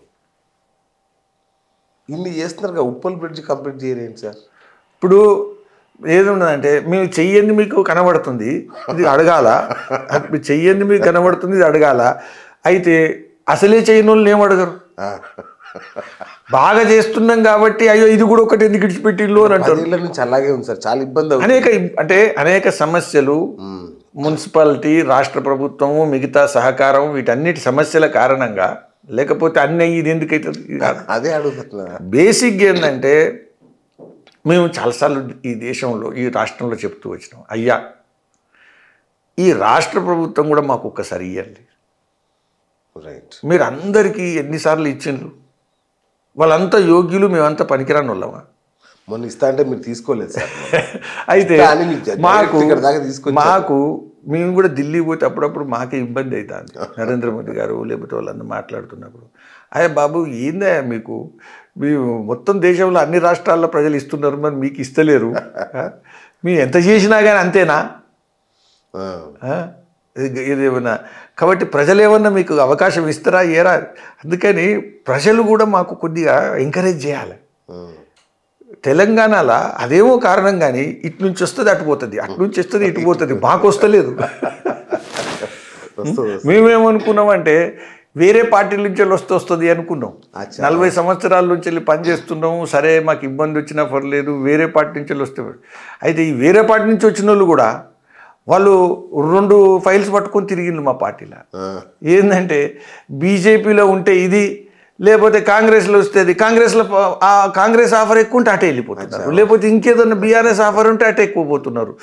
ఇన్ని చేస్తున్నారు కదా ఉప్పల్ బ్రిడ్జ్ కంప్లీట్ చేయరేంటి సార్ ఇప్పుడు ఏదున్నదంటే మేము చెయ్యంది మీకు కనబడుతుంది ఇది అడగాల మీరు చెయ్యంది మీకు కనబడుతుంది ఇది అడగాల అయితే అసలే చేయని వాళ్ళని ఏం అడగరు ఆ, బాగా చేస్తున్నాం కాబట్టి అయ్యో ఇది కూడా ఒకటి ఎందుకు ఇడిచిపెట్టిల్లు అని అంటారు పదేళ్ల నుంచి అలాగే ఉంది సార్ చాలా ఇబ్బంది అవుతుంది అనేక ఇబ్- అంటే అనేక సమస్యలు ఉమ్, మున్సిపాలిటీ రాష్ట్ర ప్రభుత్వము మిగతా సహకారం వీటన్నిటి సమస్యల కారణంగా లేకపోతే అన్నీ ఇది ఎందుకైతుంది ఇది కాదు. అదే అడుగుతున్నా బేసిక్ ఏంటంటే మేము చాలాసార్లు ఈ దేశంలో ఈ రాష్ట్రంలో చెప్తూ వచ్చినాం అయ్యా ఈ రాష్ట్ర ప్రభుత్వం కూడా మాకు ఒక్కసారి ఇవ్వండి రైట్ మీరు అందరికీ ఎన్నిసార్లు ఇచ్చిండ్రు వాళ్ళంతా యోగ్యులు మేమంతా పనికిరాని వాళ్ళమా మొన్న ఇస్తా అంటే మీరు తీసుకోలేదు సార్ అయితే కానీ మీరు direct మాకు ఇక్కడ దాకా తీసుకొచ్చారు. మాకు మేము కూడా ఢిల్లీ పోతే అప్పుడప్పుడు మాకే ఇబ్బంది అవుతుంది నరేంద్ర మోదీ గారు లేకపోతే వాళ్ళందరూ మాట్లాడుతున్నప్పుడు అయ్యా బాబు ఏందా మీకు మీరు మొత్తం దేశంలో అన్ని రాష్ట్రాల్లో ప్రజలు ఇస్తున్నారు మరి మీకు ఇస్తలేరు ఆ? మీరు ఎంత చేసినా కానీ అంతేనా ఆ, ఆ? ఇది ఇది ఏమన్నా కాబట్టి ప్రజలు ఏమన్నా మీకు అవకాశం ఇస్తారా ఏరా అందుకని ప్రజలు కూడా మాకు కొద్దిగా ఎంకరేజ్ చేయాలి ఉమ్, తెలంగాణలో అదేమో కారణం కానీ ఇటు నుంచి వస్తుంది అటు పోతుంది అటు నుంచి వస్తుంది ఇటు పోతుంది మాకు వస్తలేదు వస్తుంది మేమేమనుకున్నామంటే వేరే పార్టీల నుంచి వెళ్ళి వస్తే వస్తుంది అనుకున్నాం అచ్చా. నలభై సంవత్సరాల నుంచి వెళ్ళి పని చేస్తున్నాము సరే మాకు ఇబ్బంది వచ్చినా పర్లేదు వేరే పార్టీ నుంచి వెళ్ళి వస్తే అయితే ఈ వేరే పార్టీ నుంచి వచ్చిన వాళ్ళు కూడా వాళ్ళు రెండు ఫైల్స్ పట్టుకొని తిరిగిండ్రు మా పార్టీలో ఆ, ఏంటంటే బీజేపీలో ఉంటే ఇది లేకపోతే కాంగ్రెస్లో వస్తే అది కాంగ్రెస్లో ప- ఆ కాంగ్రెస్ ఆఫర్ ఎక్కువ ఉంటే అటే వెళ్ళిపోతున్నారు లేకపోతే ఇంకేదన్నా బీఆర్ఎస్ ఆఫర్ ఉంటే అటే ఎక్కువ పోతున్నారు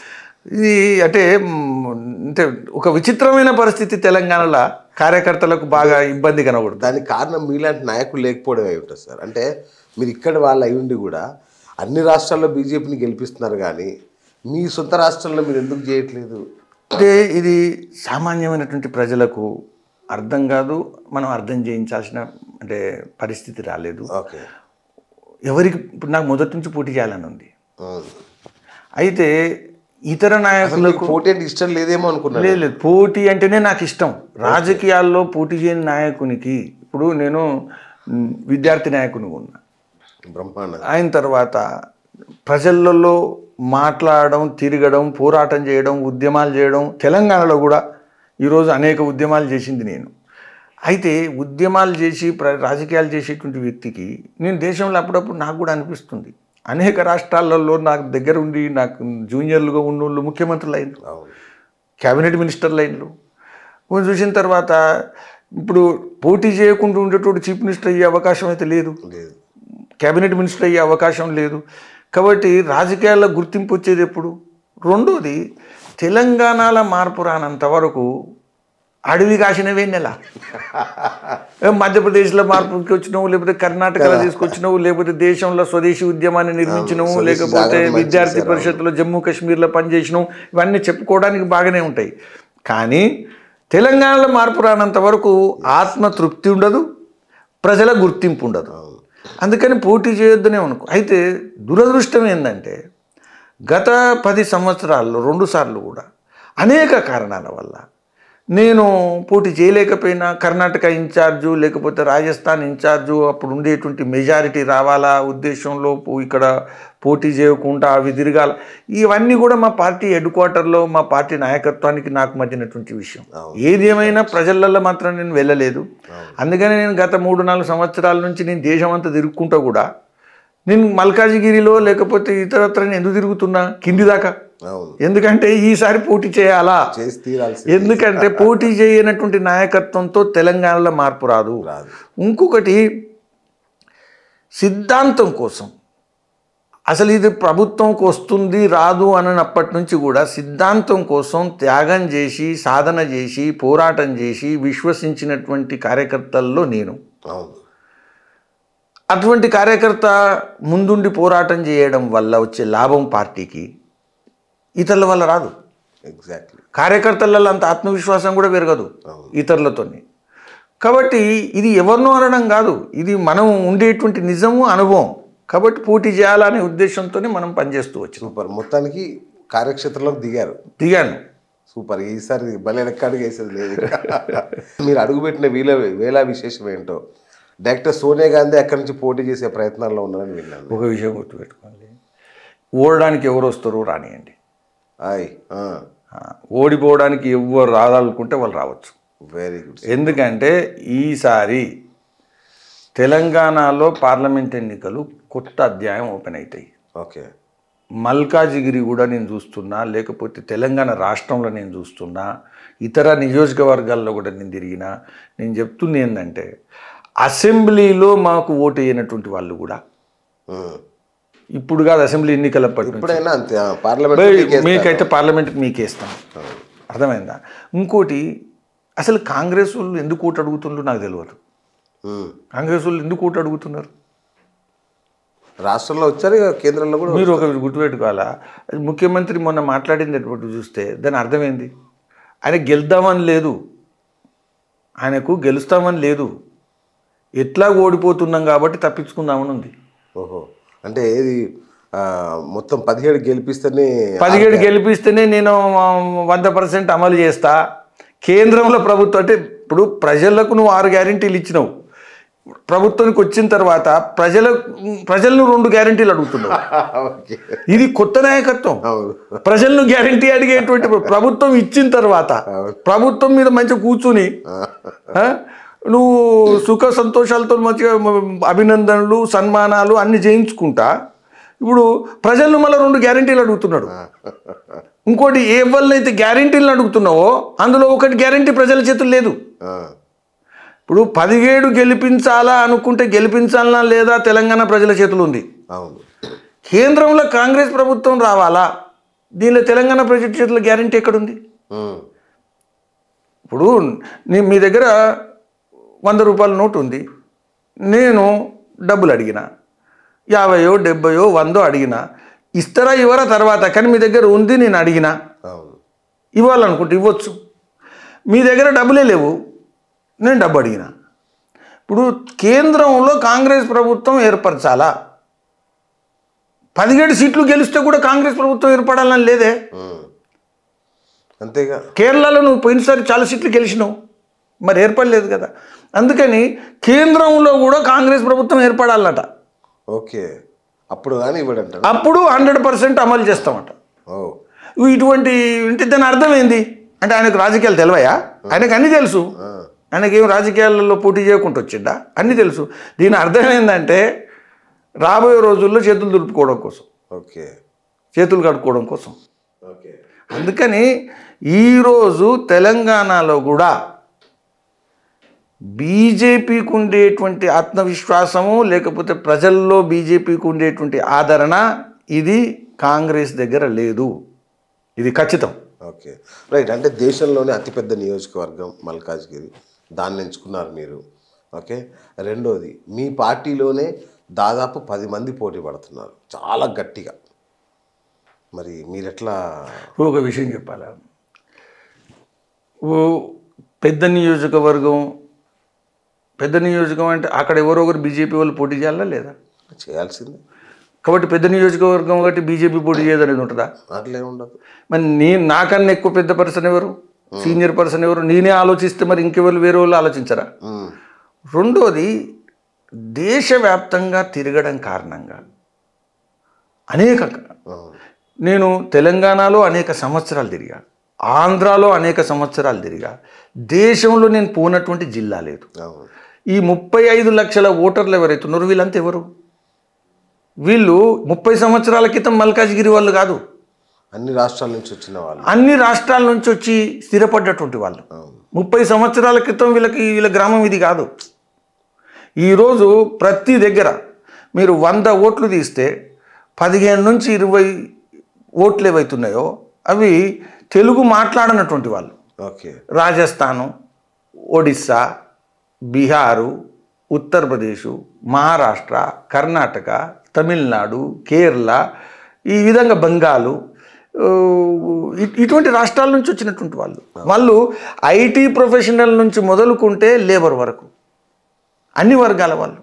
ఇది అంటే మ్, అంటే ఒక విచిత్రమైన పరిస్థితి తెలంగాణలో కార్యకర్తలకు బాగా ఇబ్బంది కనబడుతుంది దానికి కారణం మీలాంటి నాయకులు లేకపోవడం అయి ఉంటుంది సార్ అంటే మీరు ఇక్కడ వాళ్ళు అయి ఉండి కూడా అన్ని రాష్ట్రాల్లో బీజేపీని గెలిపిస్తున్నారు కానీ మీ సొంత రాష్ట్రంలో మీరు ఎందుకు చేయట్లేదు అంటే ఇది సామాన్యమైనటువంటి ప్రజలకు అర్థం కాదు మనం అర్థం చేయించాల్సిన అంటే పరిస్థితి రాలేదు ఓకే ఎవరికి ఇప్పుడు నాకు మొదటి నుంచి పోటీ చేయాలని ఉంది అవును. అయితే ఇతర నాయకులకు మీకు పోటీ అంటే ఇష్టం లేదేమో అనుకున్నాను లేదు లేదు పోటీ అంటేనే నాకు ఇష్టం రాజకీయాల్లో పోటీ చేయని నాయకునికి ఇప్పుడు నేను మ్, విద్యార్థి నాయకుని ఉన్నా బ్రహ్మాండం అయిన తర్వాత ప్రజలలో మాట్లాడడం తిరగడం పోరాటం చేయడం ఉద్యమాలు చేయడం తెలంగాణలో కూడా ఈరోజు అనేక ఉద్యమాలు చేసింది నేను అయితే ఉద్యమాలు చేసి ప్ర రాజకీయాలు చేసేటువంటి వ్యక్తికి నేను దేశంలో అప్పుడప్పుడు నాకు కూడా అనిపిస్తుంది అనేక రాష్ట్రాలలో నాకు దగ్గర ఉండి నాకు జూనియర్లుగా ఉన్నోళ్ళు ముఖ్యమంత్రులు అయినారు అవును క్యాబినెట్ మినిస్టర్లు అయినరు కొంచెం చూసిన తర్వాత ఇప్పుడు పోటీ చేయకుండా ఉండేటోడు చీఫ్ మినిస్టర్ అయ్యే అవకాశం అయితే లేదు లేదు క్యాబినెట్ మినిస్టర్ అయ్యే అవకాశం లేదు కాబట్టి రాజకీయాల్లో గుర్తింపు వచ్చేది ఎప్పుడు రెండోది తెలంగాణలో మార్పు రానంత వరకు అడవి కాసినవే నెల ఏ మధ్యప్రదేశ్లో మార్పుకి వచ్చినావు లేకపోతే కర్ణాటకలో తీసుకొచ్చినావు లేకపోతే దేశంలో స్వదేశీ ఉద్యమాన్ని నిర్మించినావు స్వదేశీ లేకపోతే జాగరణ మంచి విద్యార్థి చేశారు. పరిషత్తులో జమ్మూ కాశ్మీర్లో పనిచేసినావు ఇవన్నీ చెప్పుకోవడానికి బాగానే ఉంటాయి కానీ తెలంగాణలో మార్పు రానంత వరకు ఆత్మతృప్తి ఉండదు ప్రజల గుర్తింపు ఉండదు అందుకని పోటీ చేయొద్దనే అనుకో అయితే దురదృష్టం ఏంటంటే గత పది సంవత్సరాల్లో రెండు సార్లు కూడా అనేక కారణాల వల్ల నేను పోటీ చేయలేకపోయినా కర్ణాటక ఇన్ఛార్జు లేకపోతే రాజస్థాన్ ఇన్ఛార్జు అప్పుడు ఉండేటువంటి మెజారిటీ రావాలా ఉద్దేశంలో పో- ఇక్కడ పోటీ చేయకుండా అవి తిరగాల ఇవన్నీ కూడా మా పార్టీ హెడ్ క్వార్టర్లో మా పార్టీ నాయకత్వానికి నాకు మధ్యనటువంటి విషయం ఏది ఏమైనా ప్రజలలో మాత్రం నేను వెళ్ళలేదు అందుకని నేను గత మూడు నాలుగు సంవత్సరాల నుంచి నేను దేశం అంతా తిరుగుకుంటా కూడా నేను మల్కాజిగిరిలో లేకపోతే ఇతరత్ర నేను ఎందుకు తిరుగుతున్నా కింది దాకా అవును ఎందుకంటే ఈసారి పోటీ చేయాలా చేసి తీరాల్సి ఎందుకంటే పోటీ చేయనటువంటి నాయకత్వంతో తెలంగాణలో మార్పు రాదు రాదు ఇంకొకటి సిద్ధాంతం కోసం అసలు ఇది ప్రభుత్వంకి వస్తుంది రాదు అననప్పటి నుంచి కూడా సిద్ధాంతం కోసం త్యాగం చేసి సాధన చేసి పోరాటం చేసి విశ్వసించినటువంటి కార్యకర్తల్లో నేను అవును అటువంటి కార్యకర్త ముందుండి పోరాటం చేయడం వల్ల వచ్చే లాభం పార్టీకి ఇతరుల వల్ల రాదు ఎగ్జాక్ట్లీ కార్యకర్తలలో అంత ఆత్మవిశ్వాసం కూడా పెరగదు అవును. ఇతరులతోని కాబట్టి ఇది ఎవరినో అనడం కాదు ఇది మనం ఉండేటువంటి నిజము అనుభవం కాబట్టి పోటీ చేయాలనే ఉద్దేశంతోనే మనం పనిచేస్తూ వచ్చినాం సూపర్ మొత్తానికి కార్యక్షేత్రంలోకి దిగారు దిగాను సూపర్ ఈసారి భలే లెక్కడికి వేసేది లేదు మీరు అడుగుపెట్టిన వీల వేలా విశేషం ఏంటో డైరెక్టర్ సోనియా గాంధీ అక్కడి నుంచి పోటీ చేసే ప్రయత్నాల్లో ఉన్నారని విన్నాను ఒక విషయం గుర్తుపెట్టుకోండి ఓడడానికి ఎవరు వస్తారో రానియండి ఆయ్ ఆ, ఓడిపోవడానికి ఎవరు రాదనుకుంటే వాళ్ళు రావచ్చు వెరీ గుడ్ ఎందుకంటే ఈసారి తెలంగాణలో పార్లమెంట్ ఎన్నికలు కొత్త అధ్యాయం ఓపెన్ అవుతాయి ఓకే మల్కాజిగిరి కూడా నేను చూస్తున్నా లేకపోతే తెలంగాణ రాష్ట్రంలో నేను చూస్తున్నా ఇతర నియోజకవర్గాల్లో కూడా నేను తిరిగినా నేను చెప్తుంది ఏంటంటే అసెంబ్లీలో మాకు ఓటు వేయనటువంటి వాళ్ళు కూడా ఇప్పుడు కాదు అసెంబ్లీ ఎన్నికలప్పటి నుంచి ఇప్పుడైనా అంతే పార్లమెంట్ బై- మీకైతే పార్లమెంట్కి మీకేస్తాం అర్థమైందా ఇంకోటి అసలు కాంగ్రెస్ వాళ్ళు ఎందుకు ఓటు అడుగుతుండ్రు నాకు తెలియదు కాంగ్రెస్ వాళ్ళు ఎందుకు ఓటు అడుగుతున్నారు రాష్ట్రంలో వచ్చారు ఇక కేంద్రంలో కూడా మీరు ఒక గుర్తుపెట్టుకోవాలా అది ముఖ్యమంత్రి మొన్న మాట్లాడింది ఎటువంటి చూస్తే దాని అర్థమైంది ఆయన గెలుద్దామని లేదు ఆయనకు గెలుస్తామని లేదు ఎట్లా ఓడిపోతున్నాం కాబట్టి తప్పించుకుందామని ఉంది ఓహో అంటే ఏది ఆ, మొత్తం పదిహేడు గెలిపిస్తేనే పదిహేడు గెలిపిస్తేనే నేను ఆ, వంద పర్సెంట్ అమలు చేస్తా కేంద్రంలో ప్రభుత్వం అంటే ఇప్పుడు ప్రజలకు నువ్వు ఆరు గ్యారెంటీలు ఇచ్చినావు ప్రభుత్వానికి వచ్చిన తర్వాత ప్రజల ప్రజలను రెండు గ్యారెంటీలు అడుగుతున్నావు ఓకే ఇది కొత్త నాయకత్వం అవును ప్రజలను గ్యారంటీ అడిగేటువంటి ప్రభుత్వం ఇచ్చిన తర్వాత ప్రభుత్వం మీద మంచిగా కూర్చుని ఆ, నువ్వు సుఖ సంతోషాలతో మంచిగా అభినందనలు సన్మానాలు అన్ని చేయించుకుంటా ఇప్పుడు ప్రజలను మళ్ళీ రెండు గ్యారంటీలు అడుగుతున్నాడు ఇంకోటి ఏ వల్లైతే గ్యారంటీలు అడుగుతున్నావో అందులో ఒకటి గ్యారంటీ ప్రజల చేతులు లేదు ఆ, ఇప్పుడు పదిహేడు గెలిపించాలా అనుకుంటే గెలిపించాలా లేదా తెలంగాణ ప్రజల చేతులు ఉంది అవును కేంద్రంలో కాంగ్రెస్ ప్రభుత్వం రావాలా దీనిలో తెలంగాణ ప్రజల చేతిలో గ్యారంటీ ఎక్కడుంది ఉమ్, ఇప్పుడు నీ మీ దగ్గర వంద రూపాయల నోటు ఉంది నేను డబ్బులు అడిగిన యాభయో డెబ్బయో వందో అడిగిన ఇస్తారా ఇవ్వరా తర్వాత కానీ మీ దగ్గర ఉంది నేను అడిగిన అవును ఇవ్వాలనుకుంటే ఇవ్వచ్చు మీ దగ్గర డబ్బులే లేవు నేను డబ్బు అడిగిన ఇప్పుడు కేంద్రంలో కాంగ్రెస్ ప్రభుత్వం ఏర్పరచాలా పదిహేడు సీట్లు గెలిస్తే కూడా కాంగ్రెస్ ప్రభుత్వం ఏర్పడాలని లేదే ఉమ్. అంతేగా కేరళలో నువ్వు పోయినసారి చాలా సీట్లు గెలిచినావు మరి ఏర్పడలేదు కదా అందుకని కేంద్రంలో కూడా కాంగ్రెస్ ప్రభుత్వం ఏర్పడాలట ఓకే అప్పుడు కానీ ఇవ్వడంటారు అప్పుడు హండ్రెడ్ పర్సెంట్ అమలు చేస్తామట ఓ ఇవి ఇటువంటి అంటే దాని అర్థం ఏంది అంటే ఆయనకు రాజకీయాలు తెలివయా ఆయనకు అన్నీ తెలుసు ఆ, ఆయనకేం రాజకీయాలలో పోటీ చేయకుండా వచ్చిండా అన్నీ తెలుసు దీని అర్థం ఏంటంటే రాబోయే రోజుల్లో చేతులు దులుపుకోవడం కోసం ఓకే చేతులు కడుక్కోవడం కోసం ఓకే అందుకని ఈరోజు తెలంగాణలో కూడా బీజేపీకి ఉండేటువంటి ఆత్మవిశ్వాసము లేకపోతే ప్రజల్లో బీజేపీకి ఉండేటువంటి ఆదరణ ఇది కాంగ్రెస్ దగ్గర లేదు ఇది ఖచ్చితం ఓకే రైట్ అంటే దేశంలోనే అతిపెద్ద నియోజకవర్గం మల్కాజ్గిరి దాన్ని ఎంచుకున్నారు మీరు ఓకే రెండోది మీ పార్టీలోనే దాదాపు పది మంది పోటీ పడుతున్నారు చాలా గట్టిగా మరి మీరెట్లా ఒక విషయం చెప్పాలా ఓ పెద్ద నియోజకవర్గం పెద్ద నియోజకం అంటే అక్కడ ఎవరో ఒకరు బీజేపీ వాళ్ళు పోటీ చేయాలా లేదా చేయాల్సిందే కాబట్టి పెద్ద నియోజకవర్గం కాబట్టి బీజేపీ పోటీ చేయదనేది ఉంటుందా అట్లే ఉండదు మరి నీ నాకన్నా ఎక్కువ పెద్ద పర్సన్ ఎవరు సీనియర్ పర్సన్ ఎవరు నేనే ఆలోచిస్తే మరి ఇంకెవరు వేరే వాళ్ళు ఆలోచించరా ఉమ్, రెండోది దేశవ్యాప్తంగా తిరగడం కారణంగా అనేక అవును. నేను తెలంగాణలో అనేక సంవత్సరాలు తిరిగా ఆంధ్రాలో అనేక సంవత్సరాలు తిరిగా దేశంలో నేను పోనటువంటి జిల్లా లేదు అవును ఈ ముప్పై ఐదు లక్షల ఓటర్లు ఎవరైతే ఉన్నారో వీళ్ళంతా ఎవరు వీళ్ళు ముప్పై సంవత్సరాల క్రితం మల్కాజ్గిరి వాళ్ళు కాదు అన్ని రాష్ట్రాల నుంచి వచ్చిన వాళ్ళు అన్ని రాష్ట్రాల నుంచి వచ్చి స్థిరపడ్డటువంటి వాళ్ళు అవును ముప్పై సంవత్సరాల క్రితం వీళ్ళకి వీళ్ళ గ్రామం ఇది కాదు ఈరోజు ప్రతి దగ్గర మీరు వంద ఓట్లు తీస్తే పదిహేను నుంచి ఇరవై ఓట్లు ఏవైతున్నాయో అవి తెలుగు మాట్లాడనటువంటి వాళ్ళు ఓకే రాజస్థాను ఒడిస్సా బీహారు ఉత్తరప్రదేశ్ మహారాష్ట్ర కర్ణాటక తమిళనాడు కేరళ ఈ విధంగా బెంగాలు ఆ, ఇ- ఇటువంటి రాష్ట్రాల నుంచి వచ్చినటువంటి వాళ్ళు వాళ్ళు ఐటీ ప్రొఫెషనల్ నుంచి మొదలుకుంటే లేబర్ వరకు అన్ని వర్గాల వాళ్ళు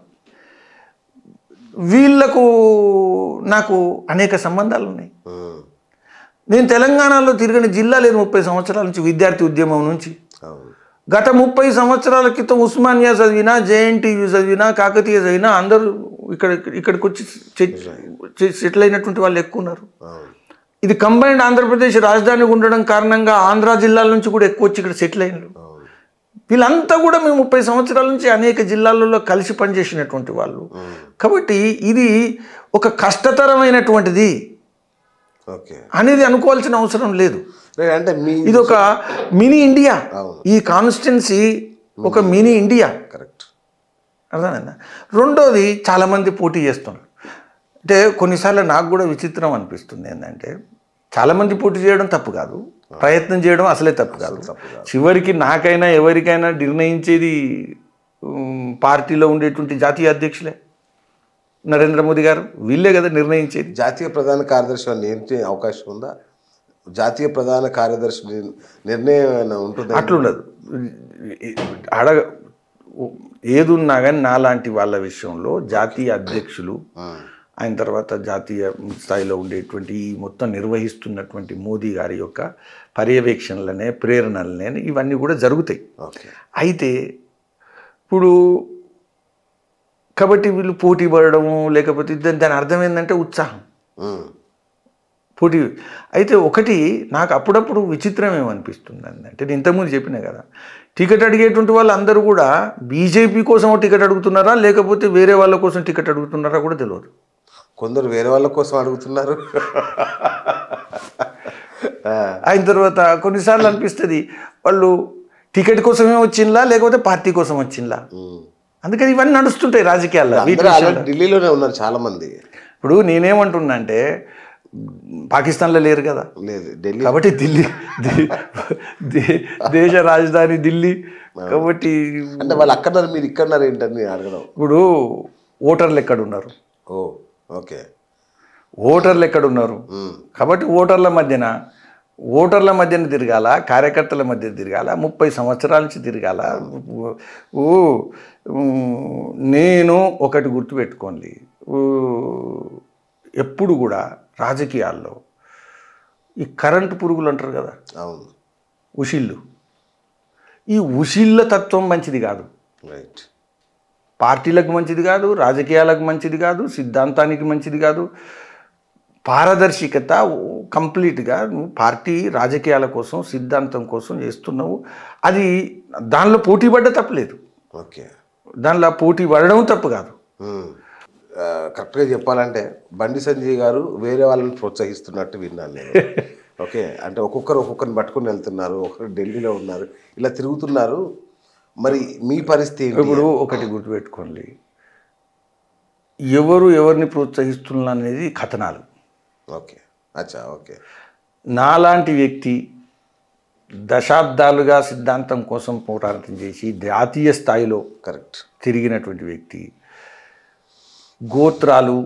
వీళ్లకు నాకు అనేక సంబంధాలు ఉన్నాయి ఉమ్, నేను తెలంగాణలో తిరిగిన జిల్లా లేదు ముప్పై సంవత్సరాల నుంచి విద్యార్థి ఉద్యమం నుంచి అవును గత ముప్పై సంవత్సరాల క్రితం ఉస్మానియా చదివినా జేఎన్టీయూ చదివినా కాకతీయ చదివినా అందరూ ఇక్కడ ఇక్కడికి వచ్చి సెట్- సె- సెటిల్ అయినటువంటి వాళ్ళు ఎక్కువ ఉన్నారు అవును ఇది కంబైన్డ్ ఆంధ్రప్రదేశ్ రాజధాని ఉండడం కారణంగా ఆంధ్ర జిల్లాల నుంచి కూడా ఎక్కువ వచ్చి ఇక్కడ సెటిల్ అయినారు అవును వీళ్ళంతా కూడా మేము ముప్పై సంవత్సరాల నుంచి అనేక జిల్లాలలో కలిసి పనిచేసినటువంటి వాళ్ళు కాబట్టి ఇది ఒక కష్టతరమైనటువంటిది ఓకే అనేది అనుకోవాల్సిన అవసరం లేదు రైట్ అంటే మీ ఇది ఒక మినీ ఇండియా అవును. ఈ కాన్స్టిట్యున్సీ ఒక మినీ ఇండియా కరెక్ట్ అర్థమైందా రెండోది చాలామంది పోటీ చేస్తున్నారు అంటే కొన్నిసార్లు నాకు కూడా విచిత్రం అనిపిస్తుంది ఏంటంటే చాలామంది పోటీ చేయడం తప్పు కాదు ప్రయత్నం చేయడం అసలే తప్పు కాదు చివరికి నాకైనా ఎవరికైనా నిర్ణయించేది ఉమ్, పార్టీలో ఉండేటువంటి జాతీయ అధ్యక్షులే నరేంద్ర మోదీ గారు వీళ్ళే కదా నిర్ణయించేది జాతీయ ప్రధాన కార్యదర్శి అని నియమించే అవకాశం ఉందా జాతీయ ప్రధాన కార్యదర్శి నిర్- నిర్ణయం ఏమైనా ఉంటుందా అట్లుండదు అడగ ఏదున్నా కానీ నాలాంటి వాళ్ళ విషయంలో జాతీయ అధ్యక్షులు ఉమ్, ఆయన తర్వాత జాతీయ స్థాయిలో ఉండేటువంటి ఈ మొత్తం నిర్వహిస్తున్నటువంటి మోదీ గారి యొక్క పర్యవేక్షణలనే ప్రేరణలనే ఇవన్నీ కూడా జరుగుతాయి ఓకే అయితే ఇప్పుడు కాబట్టి వీళ్ళు పోటీ పడడము లేకపోతే దాని దాని అర్థం ఏంటంటే ఉత్సాహం ఉమ్, పోటీ అయితే ఒకటి నాకు అప్పుడప్పుడు విచిత్రం ఏమనిపిస్తుంది అంటే నేను ఇంతకుముందు చెప్పిన కదా టికెట్ అడిగేటువంటి వాళ్ళు అందరూ కూడా బీజేపీ కోసం టికెట్ అడుగుతున్నారా లేకపోతే వేరే వాళ్ళ కోసం టికెట్ అడుగుతున్నారా కూడా తెలియదు కొందరు వేరే వాళ్ళ కోసం అడుగుతున్నారు ఆ, అయిన తర్వాత కొన్నిసార్లు అనిపిస్తుంది వాళ్ళు టికెట్ కోసమే వచ్చిందా లేకపోతే పార్టీ కోసం వచ్చిందా ఉమ్. అందుకని ఇవన్నీ నడుస్తుంటాయి రాజకీయాల్లో వీటి అందరూ విషయాల్లో. ఆల్రెడీ ఢిల్లీలోనే ఉన్నారు చాలా మంది ఇప్పుడు నేనేమంటున్నా అంటే పాకిస్తాన్లో లేరు కదా లేదు ఢిల్లీ కాబట్టి ఢిల్లీ దే- దే- దేశ రాజధాని ఢిల్లీ కాబట్టి అంటే వాళ్ళు అక్కడన్నారు మీరు ఇక్కడన్నారు ఏంటని నేను అడగడం ఇప్పుడు ఓటర్లు ఎక్కడ ఉన్నారు ఓ ఓకే ఓటర్లు ఎక్కడ ఉన్నారు ఉమ్, కాబట్టి ఓటర్ల మధ్యన ఓటర్ల మధ్యన తిరగాల కార్యకర్తల మధ్య తిరగాల ముప్పై సంవత్సరాల నుంచి తిరగాల ఓ ఉమ్, నేను ఒకటి గుర్తుపెట్టుకోండి ఊ, ఎప్పుడు కూడా రాజకీయాల్లో ఈ కరెంటు పురుగులు అంటారు కదా అవును ఉషిళ్ళు ఈ ఉషిళ్ళ తత్వం మంచిది కాదు రైట్ పార్టీలకు మంచిది కాదు రాజకీయాలకు మంచిది కాదు సిద్ధాంతానికి మంచిది కాదు పారదర్శకత కంప్లీట్గా నువ్వు పార్టీ రాజకీయాల కోసం సిద్ధాంతం కోసం చేస్తున్నావు అది దానిలో పోటీ పడ్డ తప్పలేదు ఓకే దానిలో పోటీ పడడం తప్పు కాదు ఉమ్. ఆ, కరెక్ట్గా చెప్పాలంటే బండి సంజయ్ గారు వేరే వాళ్ళని ప్రోత్సహిస్తున్నట్టు విన్నాను నేను ఓకే అంటే ఒక్కొక్కరు ఒక్కొక్కరిని పట్టుకొని వెళ్తున్నారు ఒకరు ఢిల్లీలో ఉన్నారు ఇలా తిరుగుతున్నారు మరి మీ పరిస్థితి ఏంటి ఇప్పుడు ఒకటి గుర్తుపెట్టుకోండి ఎవరు ఎవరిని ప్రోత్సహిస్తున్నారు అనేది కథనాలు ఓకే అచ్చా ఓకే నాలాంటి వ్యక్తి దశాబ్దాలుగా సిద్ధాంతం కోసం పోరాటం చేసి జాతీయ స్థాయిలో కరెక్ట్ తిరిగినటువంటి వ్యక్తి గోత్రాలు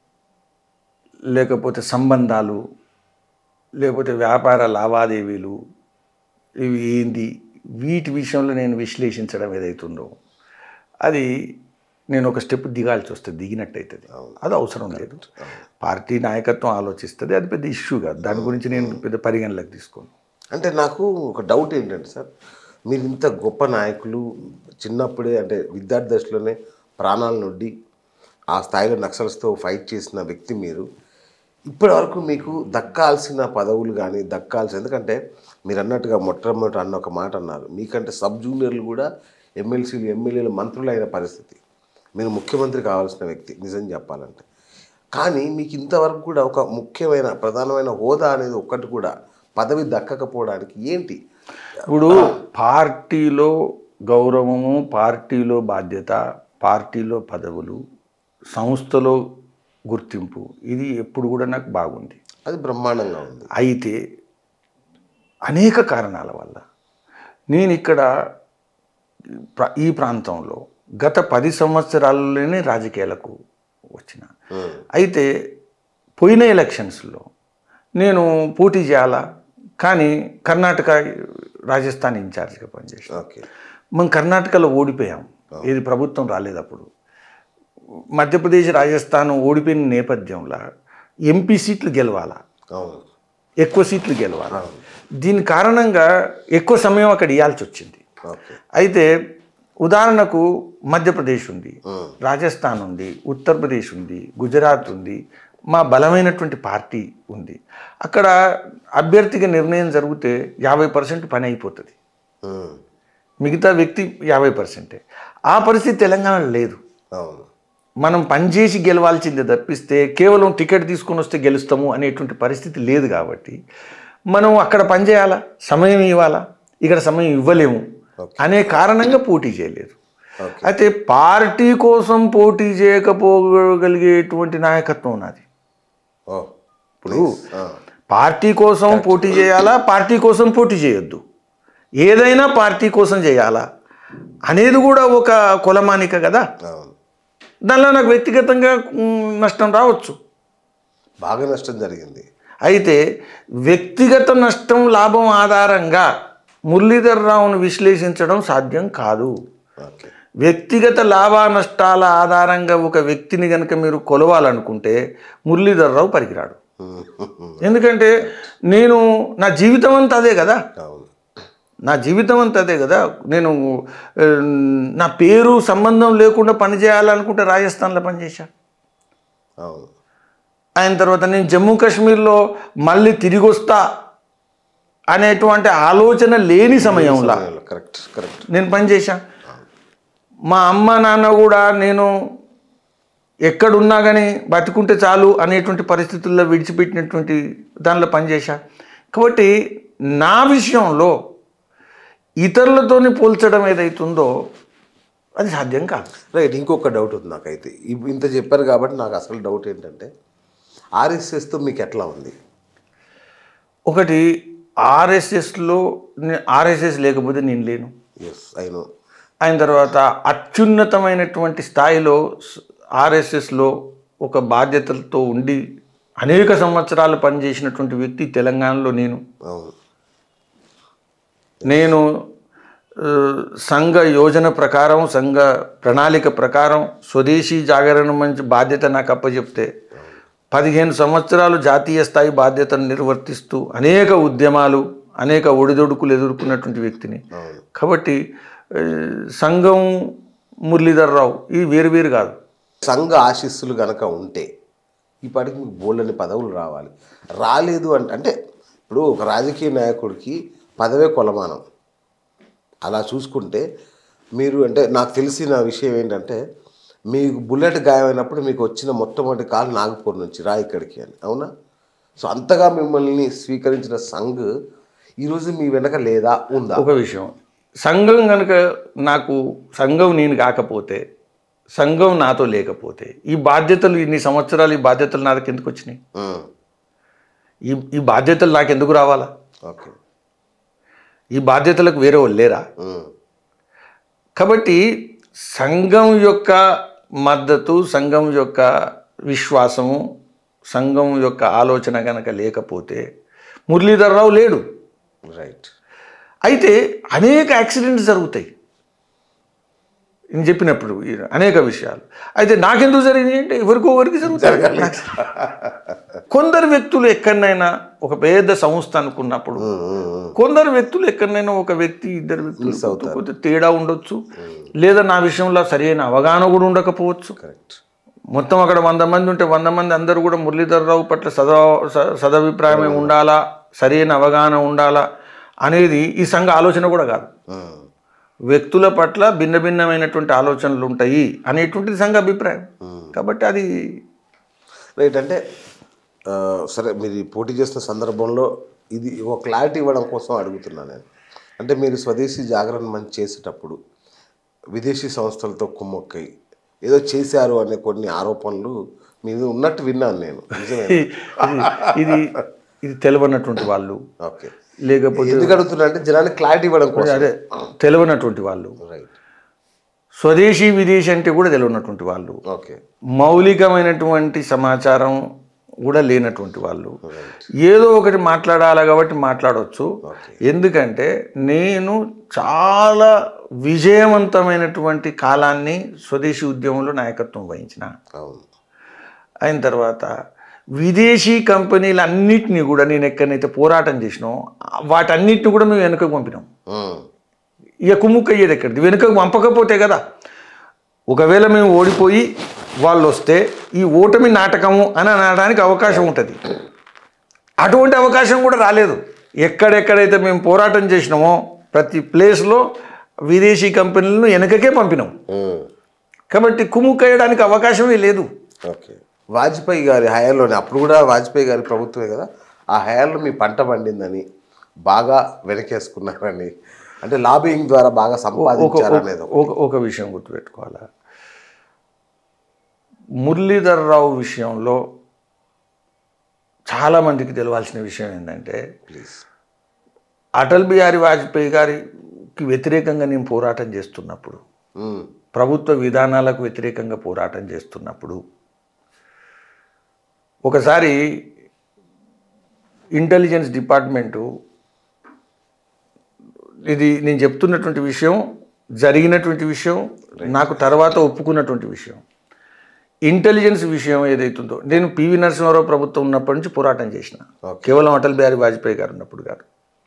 లేకపోతే సంబంధాలు లేకపోతే వ్యాపార లావాదేవీలు ఇవి ఏంది వీటి విషయంలో నేను విశ్లేషించడం ఏదైతుందో అది నేను ఒక స్టెప్ దిగాల్సి వస్తుంది దిగినట్టు అవుతుంది అది అవసరం లేదు పార్టీ నాయకత్వం ఆలోచిస్తుంది అది పెద్ద ఇష్యూ కాదు దాని గురించి నేను పెద్ద పరిగణలోకి తీసుకోను అంటే నాకు ఒక డౌట్ ఏంటంటే సార్ మీరు ఇంత గొప్ప నాయకులు చిన్నప్పుడే అంటే విద్యార్థి దశలోనే ప్రాణాలను నొడ్డి ఆ స్థాయిలో నక్సల్స్తో ఫైట్ చేసిన వ్యక్తి మీరు ఇప్పటి వరకు మీకు దక్కాల్సిన పదవులు కానీ దక్కాల్సిన ఎందుకంటే మీరు అన్నట్టుగా మొట్టమొదటి అన్న ఒక మాట అన్నారు మీకంటే సబ్ జూనియర్లు కూడా ఎమ్మెల్సీలు ఎమ్మెల్యేలు మంత్రులు అయిన పరిస్థితి మీరు ముఖ్యమంత్రి కావాల్సిన వ్యక్తి నిజం చెప్పాలంటే కానీ మీకు ఇంతవరకు కూడా ఒక ముఖ్యమైన ప్రధానమైన హోదా అనేది ఒక్కటి కూడా పదవి దక్కకపోవడానికి ఏంటి ఇప్పుడు పార్టీలో గౌరవము పార్టీలో బాధ్యత పార్టీలో పదవులు సంస్థలో గుర్తింపు ఇది ఎప్పుడు కూడా నాకు బాగుంది అది బ్రహ్మాండంగా ఉంది అయితే అనేక కారణాల వల్ల నేను ఇక్కడ ప్ర- ఈ ప్రాంతంలో గత పది సంవత్సరాలలోనే రాజకీయాలకు వచ్చిన ఉమ్, అయితే పోయిన ఎలక్షన్స్లో నేను పోటీ చేయాలా కానీ కర్ణాటక రాజస్థాన్ ఇన్ఛార్జ్గా పనిచేసాను ఓకే మనం కర్ణాటకలో ఓడిపోయాం ఏది ప్రభుత్వం రాలేదు అప్పుడు మధ్యప్రదేశ్ రాజస్థాన్ ఓడిపోయిన నేపథ్యంలో ఎంపీ సీట్లు గెలవాలా అవును ఎక్కువ సీట్లు గెలవాలా దీని కారణంగా ఎక్కువ సమయం అక్కడ ఇవ్వాల్సి వచ్చింది ఓకే అయితే ఉదాహరణకు మధ్యప్రదేశ్ ఉంది ఉమ్, రాజస్థాన్ ఉంది ఉత్తరప్రదేశ్ ఉంది గుజరాత్ ఉంది మా బలమైనటువంటి పార్టీ ఉంది అక్కడ అభ్యర్థిగా నిర్ణయం జరిగితే యాభై పర్సెంట్ పని అయిపోతుంది ఉమ్, మిగతా వ్యక్తి యాభై పర్సెంటే ఆ పరిస్థితి తెలంగాణలో లేదు అవును మనం పనిచేసి గెలవాల్సిందే తప్పిస్తే కేవలం టికెట్ తీసుకొని వస్తే గెలుస్తాము అనేటువంటి పరిస్థితి లేదు కాబట్టి మనం అక్కడ పనిచేయాలా సమయం ఇవ్వాలా ఇక్కడ సమయం ఇవ్వలేము అనే కారణంగా పోటీ చేయలేదు ఓకే అయితే పార్టీ కోసం పోటీ చేయకపోగలిగేటువంటి నాయకత్వం నాది ఓ ఇప్పుడు ఆ, పార్టీ కోసం పోటీ చేయాలా పార్టీ కోసం పోటీ చేయొద్దు ఏదైనా పార్టీ కోసం చేయాలా అనేది కూడా ఒక కులమానిక కదా అవును దానిలో నాకు వ్యక్తిగతంగా మ్, నష్టం రావచ్చు బాగా నష్టం జరిగింది అయితే వ్యక్తిగత నష్టం లాభం ఆధారంగా మురళీధర్ రావును విశ్లేషించడం సాధ్యం కాదు ఓకే వ్యక్తిగత లాభ నష్టాల ఆధారంగా ఒక వ్యక్తిని కనుక మీరు కొలవాలనుకుంటే మురళీధర్ రావు పనికిరాడు ఉమ్, ఉమ్, ఎందుకంటే నేను నా జీవితం అంతా అదే కదా అవును నా జీవితం అంతా అదే కదా నేను ఆ, నా పేరు సంబంధం లేకుండా పని చేయాలనుకుంటే రాజస్థాన్లో పనిచేశా అవును ఆయన తర్వాత నేను జమ్మూ కాశ్మీర్లో మళ్ళీ తిరిగి వస్తా అనేటువంటి ఆలోచన లేని సమయంలో కరెక్ట్ కరెక్ట్ నేను పనిచేశా మా అమ్మ నాన్న కూడా నేను ఎక్కడున్నా కానీ బతుకుంటే చాలు అనేటువంటి పరిస్థితుల్లో విడిచిపెట్టినటువంటి దానిలో పనిచేశా కాబట్టి నా విషయంలో ఇతరులతోని పోల్చడం ఏదైతుందో అది సాధ్యం కాదు రైట్ ఇంకొక డౌట్ ఉంది నాకైతే ఇప్- ఇంత చెప్పారు కాబట్టి నాకు అసలు డౌట్ ఏంటంటే ఆర్ఎస్ఎస్తో మీకు ఎట్లా ఉంది ఒకటి ఆర్ఎస్ఎస్లో ఆర్ఎస్ఎస్ లేకపోతే నేను లేను ఎస్ అయినో అయిన తర్వాత అత్యున్నతమైనటువంటి స్థాయిలో ఆర్ఎస్ఎస్లో ఒక బాధ్యతలతో ఉండి అనేక సంవత్సరాలు పనిచేసినటువంటి వ్యక్తి తెలంగాణలో నేను అవును నేను ఆ, సంఘ యోజన ప్రకారం సంఘ ప్రణాళిక ప్రకారం స్వదేశీ జాగరణ మంచి బాధ్యత నాకు అప్పచెప్తే పదిహేను సంవత్సరాలు జాతీయ స్థాయి బాధ్యతను నిర్వర్తిస్తూ అనేక ఉద్యమాలు అనేక ఒడిదొడుకులు ఎదుర్కొన్నటువంటి వ్యక్తిని అవును కాబట్టి ఆ, సంఘం మురళీధర్ రావు ఇది వేరు వేరు కాదు సంఘ ఆశీస్సులు గనక ఉంటే ఈపాటికి మీకు బోల్డని పదవులు రావాలి రాలేదు అంటే అంటే ఇప్పుడు ఒక రాజకీయ నాయకుడికి పదవే కొలమానం అలా చూసుకుంటే మీరు అంటే నాకు తెలిసిన విషయం ఏంటంటే మీకు బుల్లెట్ గాయమైనప్పుడు మీకు వచ్చిన మొట్టమొదటి కాల్ నాగపూర్ నుంచి రా ఇక్కడికి అని అవునా సో అంతగా మిమ్మల్ని స్వీకరించిన సంఘ్ ఈరోజు మీ వెనక లేదా ఉందా ఒక విషయం సంఘం కనుక నాకు సంఘం నేను కాకపోతే సంఘం నాతో లేకపోతే ఈ బాధ్యతలు ఇన్ని సంవత్సరాలు ఈ బాధ్యతలు నా దగ్గర ఎందుకు వచ్చినాయి ఉమ్, ఈ ఈ బాధ్యతలు నాకు ఎందుకు రావాలా ఓకే ఈ బాధ్యతలకు వేరే వాళ్ళు లేరా ఉమ్, కాబట్టి సంఘం యొక్క మద్దతు సంఘం యొక్క విశ్వాసము సంఘం యొక్క ఆలోచన కనుక లేకపోతే మురళీధర్ రావు లేడు రైట్ అయితే అనేక యాక్సిడెంట్స్ జరుగుతాయి నేను చెప్పినప్పుడు ఈ అనేక విషయాలు అయితే నాకెందుకు జరిగినాయి అంటే ఎవరికో ఎవరికి జరుగుతాయి కొందరు వ్యక్తులు ఎక్కడనైనా ఒక పెద్ద సంస్థ అనుకున్నప్పుడు ఉమ్, ఉమ్, ఉమ్. కొందరు వ్యక్తులు ఎక్కడనైనా ఒక వ్యక్తి ఇద్దరు వ్యక్తులు Miss అవుతారు. కొద్ది తేడా ఉండొచ్చు లేదా నా విషయంలో సరైన అవగాహన కూడా ఉండకపోవచ్చు కరెక్ట్ మొత్తం అక్కడ వంద మంది ఉంటే వంద మంది అందరూ కూడా మురళీధర్ రావు పట్ల సదా స- సదభిప్రాయమే ఉండాలా సరైన అవగాహన ఉండాలా అనేది ఈ సంఘ ఆలోచన కూడా కాదు ఉమ్. వ్యక్తుల పట్ల భిన్న భిన్నమైనటువంటి ఆలోచనలు ఉంటాయి అనేటువంటిది సంఘ అభిప్రాయం కాబట్టి అది రైట్ అంటే ఆ, సరే మీరు ఈ పోటీ చేస్తున్న సందర్భంలో ఇది ఒక క్లారిటీ ఇవ్వడం కోసం అడుగుతున్నాను నేను అంటే మీరు స్వదేశీ జాగరణ మంచి చేసేటప్పుడు విదేశీ సంస్థలతో కుమ్మక్కై ఏదో చేశారు అనే కొన్ని ఆరోపణలు మీద ఉన్నట్టు విన్నాను నేను నిజమే ఇది ఇది ఇది తెలియనటువంటి వాళ్ళు ఓకే లేకపోతే ఎందుకు అడుగుతున్నా అంటే జనానికి క్లారిటీ ఇవ్వడం కోసం అదే తెలియనటువంటి వాళ్ళు రైట్ స్వదేశీ విదేశీ అంటే కూడా తెలియనటువంటి వాళ్ళు ఓకే మౌలికమైనటువంటి సమాచారం కూడా లేనటువంటి వాళ్ళు రైట్ ఏదో ఒకటి మాట్లాడాలి కాబట్టి మాట్లాడవచ్చు ఓకే ఎందుకంటే నేను చాలా విజయవంతమైనటువంటి కాలాన్ని స్వదేశీ ఉద్యమంలో నాయకత్వం వహించిన అవును అయిన తర్వాత విదేశీ కంపెనీలన్నిటినీ కూడా నేను ఎక్కడైతే పోరాటం చేసినో వాటన్నిటిని కూడా మేము వెనుకకు పంపినాం ఉమ్. ఇక కుమ్ముక్ అయ్యేది ఎక్కడిది వెనుకకు పంపకపోతే కదా ఒకవేళ మేము ఓడిపోయి వాళ్ళు వస్తే ఈ ఓటమి నాటకము అని అనడానికి అవకాశం ఉంటుంది అటువంటి అవకాశం కూడా రాలేదు ఎక్కడెక్కడైతే మేము పోరాటం చేసినామో ప్రతి ప్లేస్లో విదేశీ కంపెనీలను వెనకకే పంపినాం ఉమ్. కాబట్టి కుమ్ముక్కయ్యడానికి అవకాశమే లేదు ఓకే వాజ్పేయి గారి హయాంలోనే అప్పుడు కూడా వాజ్పేయి గారి ప్రభుత్వమే కదా ఆ హయాంలో మీ పంట పండిందని బాగా వెనకేసుకున్నారని అంటే లాబింగ్ ద్వారా బాగా ఒక సంపాదించారు అనేది ఒక- ఒక ఒక విషయం గుర్తుపెట్టుకోవాలా మురళీధర్ రావు విషయంలో చాలామందికి తెలియాల్సిన విషయం ఏంటంటే ప్లీజ్ అటల్ బిహారీ వాజ్పేయి గారికి వ్యతిరేకంగా నేను పోరాటం చేస్తున్నప్పుడు ఉమ్, ప్రభుత్వ విధానాలకు వ్యతిరేకంగా పోరాటం చేస్తున్నప్పుడు ఒకసారి ఇంటెలిజెన్స్ డిపార్ట్మెంటు ఇది నేను చెప్తున్నటువంటి విషయం జరిగినటువంటి విషయం నాకు తర్వాత ఒప్పుకున్నటువంటి విషయం ఇంటెలిజెన్స్ విషయం ఏదైతుందో నేను పివి నరసింహారావు ప్రభుత్వం ఉన్నప్పటి నుంచి పోరాటం చేసిన Okay. కేవలం అటల్ బిహారీ వాజ్పేయి గారు ఉన్నప్పుడు కాదు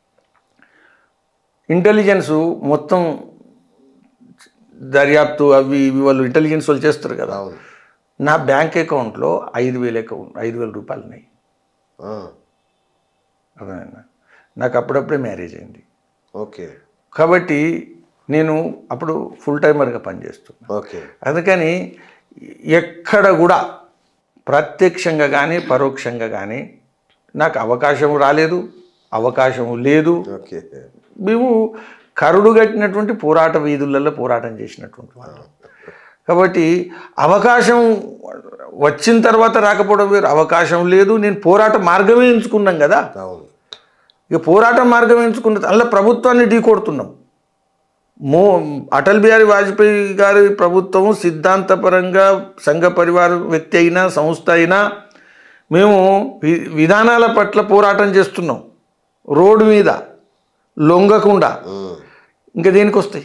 ఇంటెలిజెన్స్ మొత్తం దర్యాప్తు అవి ఇవి వాళ్ళు ఇంటెలిజెన్స్ వాళ్ళు చేస్తారు కదా అవును నా బ్యాంక్ అకౌంట్లో ఐదు వేల అకౌంట్ ఐదు వేల రూపాయలు ఉన్నాయి ఆ, అర్థమైందా నాకు అప్పుడప్పుడే మ్యారేజ్ అయింది ఓకే కాబట్టి నేను అప్పుడు ఫుల్ టైమర్గా పనిచేస్తున్నా ఓకే అందుకని ఎక్కడ కూడా ప్రత్యక్షంగా కానీ పరోక్షంగా కానీ నాకు అవకాశం రాలేదు అవకాశం లేదు ఓకే మేము కరుడు కట్టినటువంటి పోరాట వీధులలో పోరాటం చేసినటువంటి వాళ్ళం కాబట్టి అవకాశం వచ్చిన తర్వాత రాకపోవడం వేరు అవకాశం లేదు నేను పోరాట మార్గమే ఎంచుకున్నాం కదా అవును ఇక పోరాట మార్గం ఎంచుకున్న అలా ప్రభుత్వాన్ని ఢీకొడుతున్నాం మో అటల్ బిహారీ వాజ్పేయి గారి ప్రభుత్వం సిద్ధాంతపరంగా సంఘ పరివార వ్యక్తి అయినా సంస్థ అయినా మేము వి- విధానాల పట్ల పోరాటం చేస్తున్నాం రోడ్డు మీద లొంగకుండా ఉమ్. ఇంకా దేనికి వస్తాయి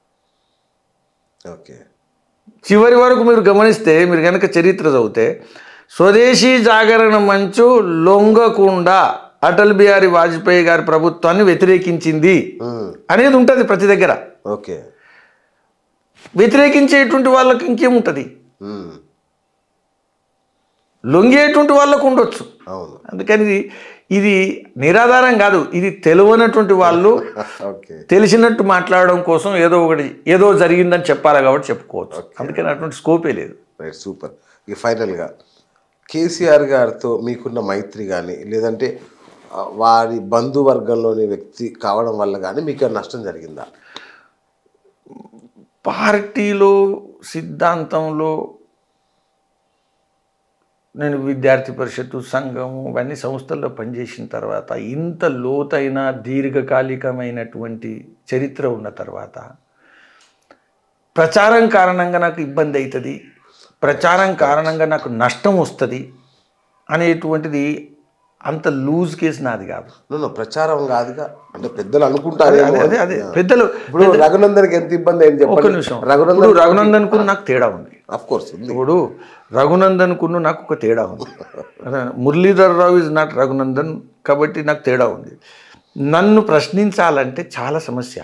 ఓకే చివరి వరకు మీరు గమనిస్తే మీరు కనుక చరిత్ర చదివితే స్వదేశీ జాగరణ మంచు లొంగకుండా అటల్ బిహారీ వాజ్పేయి గారి ప్రభుత్వాన్ని వ్యతిరేకించింది ఉమ్. అనేది ఉంటుంది ప్రతి దగ్గర ఓకే వ్యతిరేకించేటువంటి వాళ్ళకి ఇంకేముంటుంది ఉమ్. లొంగేటువంటి వాళ్ళకు ఉండొచ్చు అవును అందుకని ఇది ఇది నిరాధారం కాదు ఇది తెలియనటువంటి వాళ్ళు ఓకే తెలిసినట్టు మాట్లాడడం కోసం ఏదో ఒకటి ఏదో జరిగిందని చెప్పాలి కాబట్టి చెప్పుకోవచ్చు అందుకని అటువంటి స్కోపే లేదు రైట్ సూపర్ ఇక ఫైనల్గా కేసీఆర్ గారితో మీకున్న మైత్రి కానీ లేదంటే ఆ, వారి బంధువర్గంలోని వ్యక్తి కావడం వల్ల కానీ మీకు ఏమైనా నష్టం జరిగిందా పార్టీలో సిద్ధాంతంలో నేను విద్యార్థి పరిషత్తు సంఘము ఇవన్నీ సంస్థల్లో పనిచేసిన తర్వాత ఇంత లోతైన దీర్ఘకాలికమైనటువంటి చరిత్ర ఉన్న తర్వాత ప్రచారం కారణంగా నాకు ఇబ్బంది అవుతుంది ప్రచారం కారణంగా నాకు నష్టం వస్తుంది అనేటువంటిది అంత లూజ్ కేసు నాది కాదు నన్ను ప్రచారం కాదుగా అంటే పెద్దలు అనుకుంటారు అదే అదే అదే పెద్దలు ఇప్పుడు రఘునందన్కి ఎంత ఇబ్బంది అయింది ఒక్క చెప్పండి నిమిషం రఘునందన్ ఇప్పుడు రఘునందన్కు నాకు తేడా ఉంది ఆఫ్ కోర్స్ ఉంది ఇప్పుడు రఘునందన్కును నాకు ఒక తేడా ఉంది అదే, మురళీధర్ రావు ఇస్ నాట్ రఘునందన్ కాబట్టి నాకు తేడా ఉంది నన్ను ప్రశ్నించాలంటే చాలా సమస్య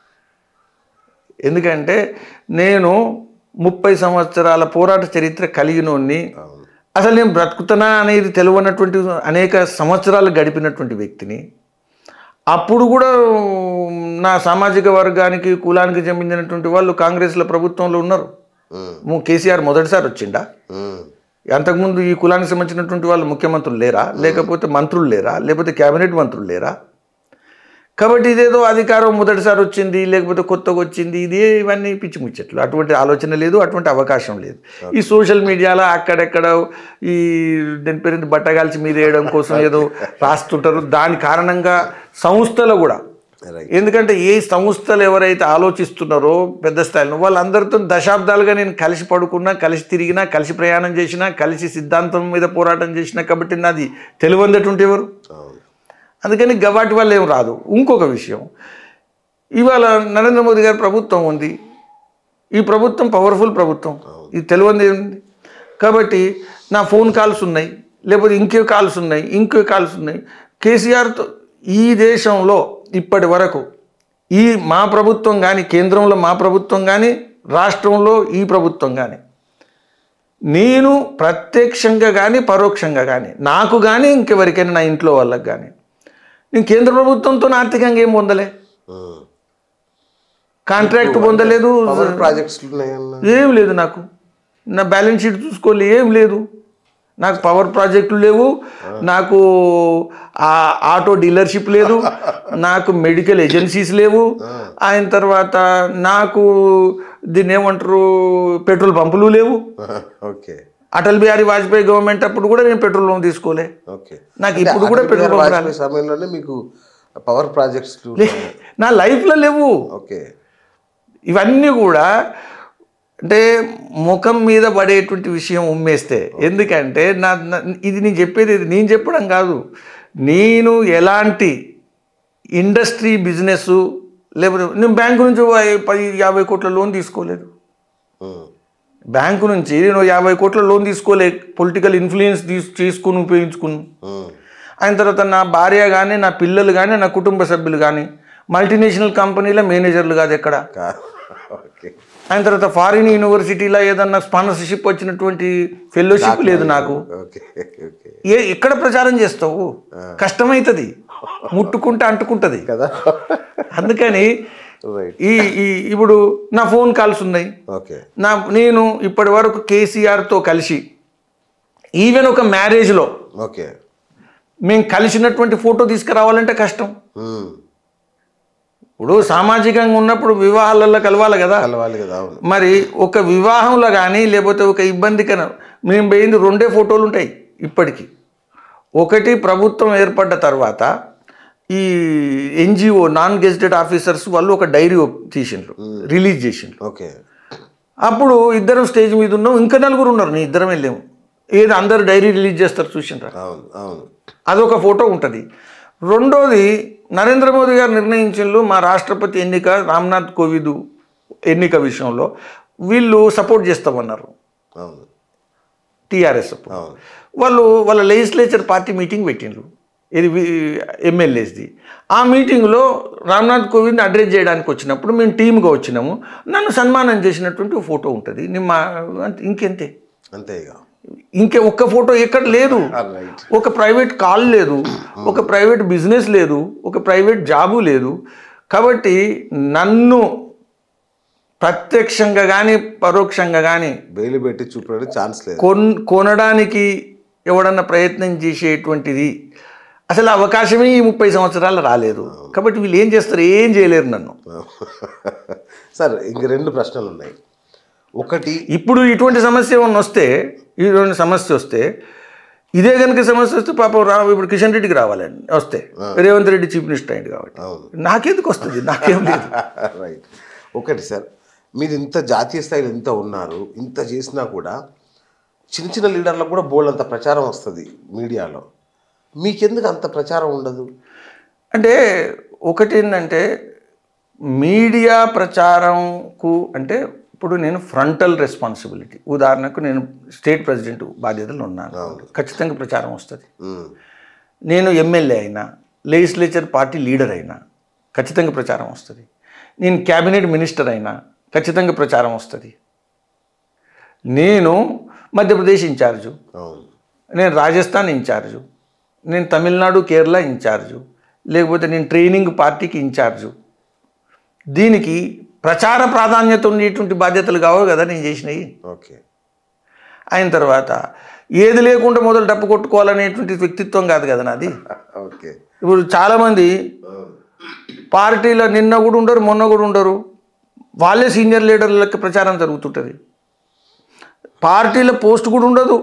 ఎందుకంటే నేను ముప్పై సంవత్సరాల పోరాట చరిత్ర కలిగినోడిని అవును అసలు నేను బ్రతుకుతానా అనేది తెలియనటువంటి అనేక సంవత్సరాలు గడిపినటువంటి వ్యక్తిని అప్పుడు కూడా నా సామాజిక వర్గానికి కులానికి చెందినటువంటి వాళ్ళు కాంగ్రెస్లో ప్రభుత్వంలో ఉన్నారు ఉమ్. ము- కేసీఆర్ మొదటిసారి వచ్చిండా ఉమ్. అంతకుముందు ఈ కులానికి సంబంధించినటువంటి వాళ్ళు ముఖ్యమంత్రులు లేరా లేకపోతే మంత్రులు లేరా లేకపోతే కేబినెట్ మంత్రులు లేరా కాబట్టి ఇదేదో అధికారం మొదటిసారి వచ్చింది లేకపోతే కొత్తగా వచ్చింది ఇదే ఇవన్నీ పిచ్చి ముచ్చట్లు అటువంటి ఆలోచన లేదు అటువంటి అవకాశం లేదు ఈ సోషల్ మీడియాలో అక్కడెక్కడ ఈ దాని పేరు బట్టగాల్చి మీద వేయడం కోసం ఏదో రాస్తుంటారు దాని కారణంగా సంస్థలో కూడా రైట్ ఎందుకంటే ఏ సంస్థలు ఎవరైతే ఆలోచిస్తున్నారో పెద్ద స్థాయిలో వాళ్ళందరితో దశాబ్దాలుగా నేను కలిసి పడుకున్నా కలిసి తిరిగినా కలిసి ప్రయాణం చేసినా కలిసి సిద్ధాంతం మీద పోరాటం చేసినా కాబట్టి నాది తెలివందటువంటి ఎవరు అవును అందుకని గవాటి వల్ల ఏం రాదు ఇంకొక విషయం ఇవాళ నరేంద్ర మోదీ గారి ప్రభుత్వం ఉంది ఈ ప్రభుత్వం పవర్ఫుల్ ప్రభుత్వం ఇది తెలియంది ఏముంది కాబట్టి నా ఫోన్ కాల్స్ ఉన్నాయి లేకపోతే ఇంకే కాల్స్ ఉన్నాయి ఇంకో కాల్స్ ఉన్నాయి కేసీఆర్తో ఈ దేశంలో ఇప్పటి వరకు ఈ మా ప్రభుత్వం కానీ కేంద్రంలో మా ప్రభుత్వం కానీ రాష్ట్రంలో ఈ ప్రభుత్వం కానీ నేను ప్రత్యక్షంగా కానీ పరోక్షంగా కానీ నాకు కానీ ఇంకెవరికైనా నా ఇంట్లో వాళ్ళకి కానీ నేను కేంద్ర ప్రభుత్వంతో ఆర్థికంగా ఏం పొందలే ఉమ్. కాంట్రాక్ట్ పొందలేదు పవర్ ప్రాజెక్ట్స్ ఉన్నాయన్న ఏం లేదు నాకు నా బ్యాలెన్స్ షీట్ చూసుకోలే ఏం లేదు నాకు పవర్ ప్రాజెక్టులు లేవు నాకు ఆ ఆటో డీలర్షిప్ లేదు నాకు మెడికల్ ఏజెన్సీస్ లేవు ఆయన తర్వాత నాకు దీన్ని ఏమంటారు పెట్రోల్ పంపులు లేవు ఓకే అటల్ బిహారీ వాజ్పేయి గవర్నమెంట్ అప్పుడు కూడా నేను పెట్రోల్ లోన్ తీసుకోలే ఓకే నాకు ఇప్పుడు కూడా అటల్ పెట్రోల్ బిహారీ పంప్ వాజ్పేయి సమయంలోనే మీకు పవర్ ప్రాజెక్ట్స్ నా లైఫ్లో లేవు ఓకే ఇవన్నీ కూడా అంటే ముఖం మీద పడేటువంటి విషయం ఉమ్మేస్తే ఎందుకంటే నా నా- ఇది నేను చెప్పేది ఇది నేను చెప్పడం కాదు నేను ఎలాంటి ఇండస్ట్రీ బిజినెస్ లేకపోతే నేను బ్యాంకు నుంచి ఓ ఐ- పది యాభై కోట్ల లోన్ తీసుకోలేదు ఉమ్. బ్యాంకు నుంచి నేను యాభై కోట్ల లోన్ తీసుకోలే పొలిటికల్ ఇన్ఫ్లుయెన్స్ తీసు చేసుకుని ఉపయోగించుకుని ఉమ్. ఆయన తర్వాత నా భార్య కానీ నా పిల్లలు కానీ నా కుటుంబ సభ్యులు కానీ మల్టీనేషనల్ కంపెనీల మేనేజర్లు కాదు ఎక్కడ కా- ఓకే ఆయన తర్వాత ఫారిన్ యూనివర్సిటీలో ఏదన్నా స్పాన్సర్షిప్ వచ్చినటువంటి ఫెలోషిప్ లేదు నాకు ఓకే ఓకే ఏ ఎక్కడ ప్రచారం చేస్తావు కష్టమవుతుంది ముట్టుకుంటే అంటుకుంటుంది కదా అందుకని రైట్ ఈ ఈ ఇప్పుడు నా ఫోన్ కాల్స్ ఉన్నాయి ఓకే నా నేను ఇప్పటి వరకు కేసీఆర్తో కలిసి ఈవెన్ ఒక మ్యారేజ్లో ఇప్పుడు సామాజికంగా ఉన్నప్పుడు వివాహాలలో కలవాలి కదా కలవాలి కదా అవును మరి ఒక వివాహంలో కానీ లేకపోతే ఒక ఇబ్బందికర మేము పోయింది రెండే ఫోటోలు ఉంటాయి ఇప్పటికీ ఒకటి ప్రభుత్వం ఏర్పడ్డ తర్వాత ఈ ఎన్జిఓ నాన్ గెజిటెడ్ ఆఫీసర్స్ వాళ్ళు ఒక డైరీ తీసిండ్రు రిలీజ్ చేసిండ్రు ఓకే అప్పుడు ఇద్దరం స్టేజ్ మీద ఉన్నాం ఇంకా నలుగురు ఉన్నారు నీ ఇద్దరం వెళ్ళాము ఏది అందరు డైరీ రిలీజ్ చేస్తారు చూసిండ్రా అవును అవును అదొక ఫోటో ఉంటుంది రెండోది నరేంద్ర మోదీ గారు నిర్ణయించిండ్రు మా రాష్ట్రపతి ఎన్నిక రామ్నాథ్ కోవిద్ ఎన్నిక విషయంలో వీళ్ళు సపోర్ట్ చేస్తామన్నారు అవును టీఆర్ఎస్ అప్పుడు అవును వాళ్ళు వాళ్ళ లెజిస్లేచర్ పార్టీ మీటింగ్ పెట్టిండ్రు ఇది ఎమ్మెల్యేస్ది ఆ మీటింగ్లో రామ్నాథ్ కోవింద్ అడ్రస్ చేయడానికి వచ్చినప్పుడు మేము టీమ్గా వచ్చినాము నన్ను సన్మానం చేసినటువంటి ఒక ఫోటో ఉంటుంది నేను మా అంతే- ఇంకెంతే అంతే ఇక ఇంకే ఒక్క ఫోటో ఎక్కడ లేదు రైట్ ఒక ప్రైవేట్ కాల్ లేదు ఒక ప్రైవేట్ బిజినెస్ లేదు ఒక ప్రైవేట్ జాబు లేదు కాబట్టి నన్ను ప్రత్యక్షంగా కానీ పరోక్షంగా కానీ బెయిల్ పెట్టి చూపడానికి ఛాన్స్ లేదు కొన్ కొనడానికి ఎవడన్నా ప్రయత్నం చేసేటువంటిది అసలు అవకాశమే ఈ ముప్పై సంవత్సరాలు రాలేదు కాబట్టి వీళ్ళు ఏం చేస్తారు ఏం చేయలేరు నన్ను సార్ ఇంక రెండు ప్రశ్నలు ఉన్నాయి ఒకటి ఇప్పుడు ఇటువంటి సమస్య ఏమన్నా వస్తే ఇటువంటి సమస్య వస్తే ఇదే కనుక సమస్య వస్తే పాపం రా ఇప్పుడు కిషన్ రెడ్డికి రావాలండి వస్తే రేవంత్ రెడ్డి చీఫ్ మినిస్టర్ అయింది కాబట్టి అవును నాకెందుకు వస్తుంది నాకేం లేదు రైట్ ఒకటి సార్ మీరు ఇంత జాతీయ స్థాయిలో ఇంత ఉన్నారు ఇంత చేసినా కూడా చిన్న చిన్న లీడర్లకు కూడా బోల్డ్ అంత ప్రచారం వస్తుంది మీడియాలో మీకెందుకు అంత ప్రచారం ఉండదు అంటే ఒకటి ఏంటంటే మీడియా ప్రచారంకు అంటే ఇప్పుడు నేను ఫ్రంటల్ రెస్పాన్సిబిలిటీ ఉదాహరణకు నేను స్టేట్ ప్రెసిడెంట్ బాధ్యతలు ఉన్నాను ఖచ్చితంగా ప్రచారం వస్తుంది ఉమ్, నేను ఎమ్మెల్యే అయినా లెజిస్లేచర్ పార్టీ లీడర్ అయినా ఖచ్చితంగా ప్రచారం వస్తుంది నేను క్యాబినెట్ మినిస్టర్ అయినా ఖచ్చితంగా ప్రచారం వస్తుంది నేను మధ్యప్రదేశ్ ఇన్ఛార్జు అవును నేను రాజస్థాన్ ఇన్ఛార్జు నేను తమిళనాడు కేరళ ఇన్ఛార్జు లేకపోతే నేను ట్రైనింగ్ పార్టీకి ఇన్ఛార్జు దీనికి ప్రచార ప్రాధాన్యత ఉండేటువంటి బాధ్యతలు కావు కదా నేను చేసినవి ఓకే అయిన తర్వాత ఏది లేకుండా మొదలు డప్పు కొట్టుకోవాలనేటువంటి వ్యక్తిత్వం కాదు కదా నాది ఓకే ఇప్పుడు చాలామంది పార్టీలో నిన్న కూడా ఉండరు మొన్న కూడా ఉండరు వాళ్ళే సీనియర్ లీడర్లకి ప్రచారం జరుగుతుంటుంది పార్టీలో పోస్ట్ కూడా ఉండదు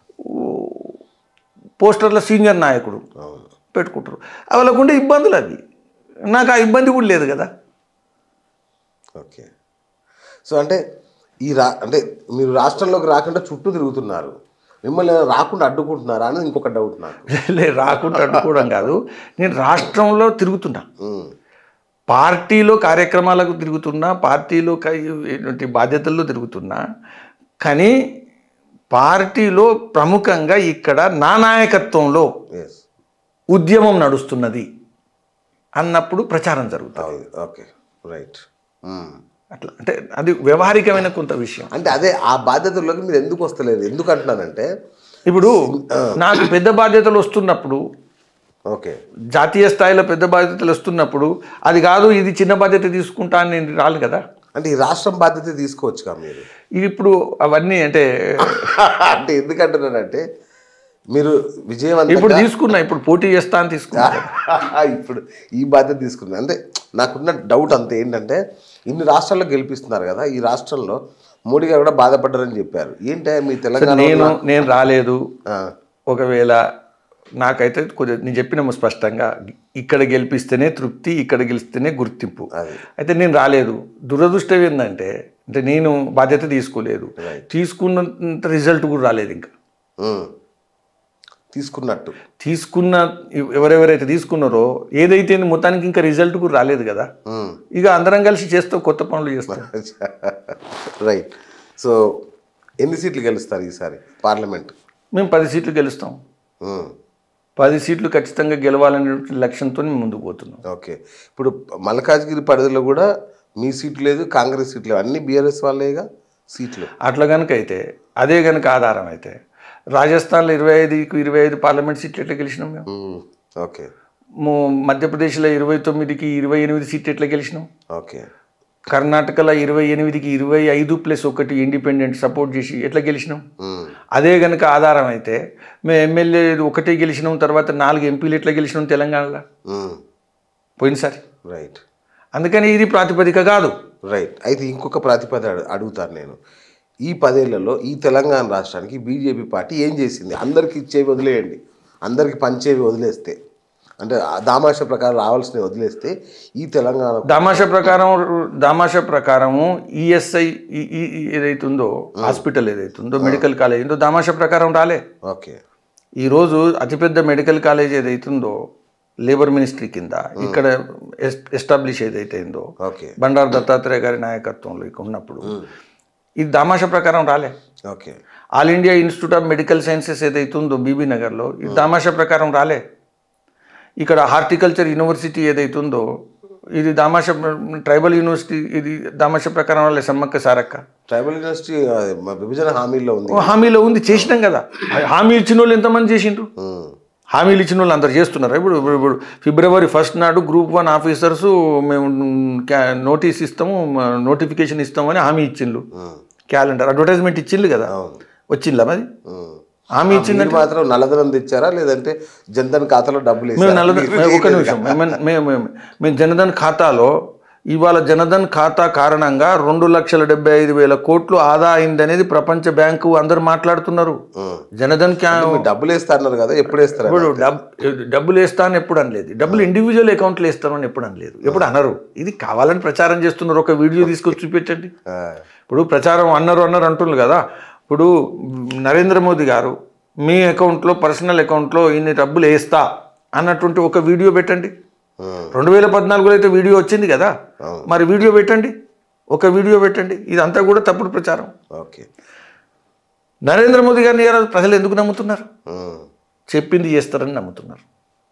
పోస్టర్ల సీనియర్ నాయకుడు అవును పెట్టుకుంటారు వాళ్ళకుండే ఇబ్బందులు అవి నాకు ఆ ఇబ్బంది కూడా లేదు కదా ఓకే సో అంటే ఈ రా అంటే మీరు రాష్ట్రంలోకి రాకుండా చుట్టూ తిరుగుతున్నారు మిమ్మల్ని ఏమైనా రాకుండా అడ్డుకుంటున్నారా అనేది ఇంకొక డౌట్ నాకు లే రాకుండా అడ్డుకోవడం కాదు నేను రాష్ట్రంలో తిరుగుతున్నా ఉమ్, పార్టీలో కార్యక్రమాలకు తిరుగుతున్నా పార్టీలో క- ఏంటి బాధ్యతల్లో తిరుగుతున్నా కానీ పార్టీలో ప్రముఖంగా ఇక్కడ నా నాయకత్వంలో ఎస్ ఉద్యమం నడుస్తున్నది అన్నప్పుడు ప్రచారం జరుగుతుంది అవును ఓకే రైట్ ఉమ్. అట్లా అంటే అది వ్యవహారికమైన కొంత విషయం అంటే అదే ఆ బాధ్యతల్లోకి మీరు ఎందుకు వస్తలేరు ఎందుకు అంటున్నానంటే ఇప్పుడు నాకు పెద్ద బాధ్యతలు వస్తున్నప్పుడు ఓకే జాతీయ స్థాయిలో పెద్ద బాధ్యతలు వస్తున్నప్పుడు అది కాదు ఇది చిన్న బాధ్యత తీసుకుంటా అని నేను రాను కదా అంటే ఈ రాష్ట్రం బాధ్యత తీసుకోవచ్చుగా మీరు ఇది ఇప్పుడు అవన్నీ అంటే అంటే ఎందుకంటున్నానంటే మీరు విజయవంతంగా ఇప్పుడు తీసుకున్నా ఇప్పుడు పోటీ చేస్తా అని తీసుకున్నా ఇప్పుడు ఈ బాధ్యత తీసుకుంది అంటే నాకున్న డౌట్ అంతే ఏంటంటే ఇన్ని రాష్ట్రాల్లో గెలిపిస్తున్నారు కదా ఈ రాష్ట్రంలో మోడీ గారు కూడా బాధపడ్డారని చెప్పారు ఏంటి మీ తెలంగాణ నేను నేను రాలేదు ఆ, ఒకవేళ నాకైతే కొద్దిగా నేను చెప్పినాము స్పష్టంగా ఇక్కడ గెలిపిస్తేనే తృప్తి ఇక్కడ గెలిస్తేనే గుర్తింపు అది అయితే నేను రాలేదు దురదృష్టం ఏంటంటే అంటే నేను బాధ్యత తీసుకోలేదు తీసుకున్నంత రిజల్ట్ కూడా రాలేదు ఇంకా ఉమ్. తీసుకున్నట్టు తీసుకున్న ఎవరెవరైతే తీసుకున్నారో ఏదైతే మొత్తానికి ఇంకా రిజల్ట్ కూడా రాలేదు కదా ఉమ్. ఇక అందరం కలిసి చేస్తాం కొత్త పనులు చేస్తాం రైట్ సో ఎన్ని సీట్లు గెలుస్తారు ఈసారి పార్లమెంట్ మేము పది సీట్లు గెలుస్తాం ఉమ్. పది సీట్లు ఖచ్చితంగా గెలవాలనే లక్ష్యంతో మేము ముందుకు పోతున్నాం ఓకే ఇప్పుడు మల్కాజ్గిరి పరిధిలో కూడా మీ సీట్ లేదు కాంగ్రెస్ సీట్ లేవు అన్ని బీఆర్ఎస్ వాళ్ళేగా సీట్లు అట్లా కనుక అయితే అదే కనుక ఆధారం అయితే రాజస్థాన్లో ఇరవై ఐదుకి ఇరవై ఐదు పార్లమెంట్ సీట్లు ఎట్లా గెలిచినాం మేము ఉమ్. ఓకే ము- మధ్యప్రదేశ్లో ఇరవై తొమ్మిదికి ఇరవై ఎనిమిది సీట్లు ఎట్లా గెలిచినాం ఓకే కర్ణాటకలో ఇరవై ఎనిమిదికి ఇరవై ఐదు ప్లస్ ఒకటి ఇండిపెండెంట్ సపోర్ట్ చేసి ఎట్లా గెలిచినాం ఉమ్. అదే కనుక ఆధారం అయితే మేము ఎమ్మెల్యే ఒకటే గెలిచినాం తర్వాత నాలుగు ఎంపీలు ఎట్లా గెలిచినాం తెలంగాణలో ఉమ్. పోయినసారి రైట్ అందుకని ఇది ప్రాతిపదిక కాదు రైట్ అయితే ఇంకొక ప్రాతిపద అడు- అడుగుతాను నేను ఈ పదేళ్లలో ఈ తెలంగాణ రాష్ట్రానికి బీజేపీ పార్టీ ఏం చేసింది అందరికి ఇచ్చేవి వదిలేయండి అందరికి పంచేవి వదిలేస్తే అంటే ఆ దామాష ప్రకారం రావాల్సినవి వదిలేస్తే ఈ తెలంగాణ దామాష ప్రకారం దామాష ప్రకారము ఈఎస్ఐ ఏదైతుందో హాస్పిటల్ ఏదైతుందో మెడికల్ కాలేజ్ ఉందో దామాష ప్రకారం రాలే ఓకే ఈరోజు అతిపెద్ద మెడికల్ కాలేజ్ ఏదైతుందో లేబర్ మినిస్ట్రీ కింద ఇక్కడ ఎస్- ఎస్టాబ్లిష్ ఏదైతే అయిందో ఓకే బండారు దత్తాత్రేయ గారి నాయకత్వంలో ఇక్కడ ఉన్నప్పుడు ఇది దామాష ప్రకారం రాలే okay All India Institute of Medical Sciences ఏదైతే ఉందో బీబీ నగర్లో ఇది దామాషా ప్రకారం రాలే ఇక్కడ హార్టికల్చర్ యూనివర్సిటీ ఏదైతే ఉందో ఇది దామాష ట్రైబల్ యూనివర్సిటీ ఇది దామాష ప్రకారం రాలే సమ్మక్క సారక్క ట్రైబల్ యూనివర్సిటీ ఆ, మా విభజన హామీల్లో ఉంది ఓ హామీలో ఉంది చేసినాం కదా హామీ ఇచ్చిన వాళ్ళు ఎంతమంది చేసిండ్రు ఉమ్, హామీలు ఇచ్చిన వాళ్ళు అందరు చేస్తున్నారు ఇప్పుడు ఇప్పుడు- ఇప్పుడు ఫిబ్రవరి ఫస్ట్ నాడు గ్రూప్ వన్ ఆఫీసర్స్ మేము క్యా- నోటీస్ ఇస్తాము నోటిఫికేషన్ ఇస్తామని హామీ ఇచ్చిండ్రు ఉమ్, క్యాలెండర్ అడ్వర్టైజ్మెంట్ ఇచ్చిండ్రు కదా అవును వచ్చిందా మరి ఉమ్. హామీ ఇచ్చింది మీరు మాత్రం నల్లధనం తెచ్చారా లేదంటే జన్ధన్ ఖాతాలో డబ్బులు మేము వేసారా? నలభై మీరు ఒక నిమిషం మేము మేము మేము- మేము జనధన్ ఖాతాలో ఇవాళ జనధన్ ఖాతా కారణంగా రెండు లక్షల డెబ్బై ఐదు వేల కోట్లు ఆదా అయిందనేది ప్రపంచ బ్యాంకు అందరు మాట్లాడుతున్నారు ఉమ్. జనధన్ క్యా మీరు డబ్బులు వేస్తా అన్నారు కదా ఎప్పుడు వేస్తారా ఇప్పుడు డబ్ డబ్బులు వేస్తా అని ఎప్పుడు అనలేదు డబ్బులు ఇండివిజువల్ అకౌంట్లో వేస్తాను అని ఎప్పుడు అనలేదు ఎప్పుడు అనరు ఇది కావాలని ప్రచారం చేస్తున్నారు ఒక వీడియో తీసుకొచ్చి చూపించండి ఆ, ఇప్పుడు ప్రచారం అన్నారు అన్నారు అంటున్నారు కదా ఇప్పుడు నరేంద్ర మోదీ గారు మీ అకౌంట్లో పర్సనల్ అకౌంట్లో ఇన్ని డబ్బులు వేస్తా అన్నటువంటి ఒక వీడియో పెట్టండి ఉమ్, రెండు వేల పద్నాలుగులో అయితే వీడియో వచ్చింది కదా అవును. మరి వీడియో పెట్టండి ఒక వీడియో పెట్టండి ఇదంతా కూడా తప్పుడు ప్రచారం ఓకే నరేంద్ర మోదీ గారిని ఈరోజు ప్రజలు ఎందుకు నమ్ముతున్నారు ఉమ్, చెప్పింది చేస్తారని నమ్ముతున్నారు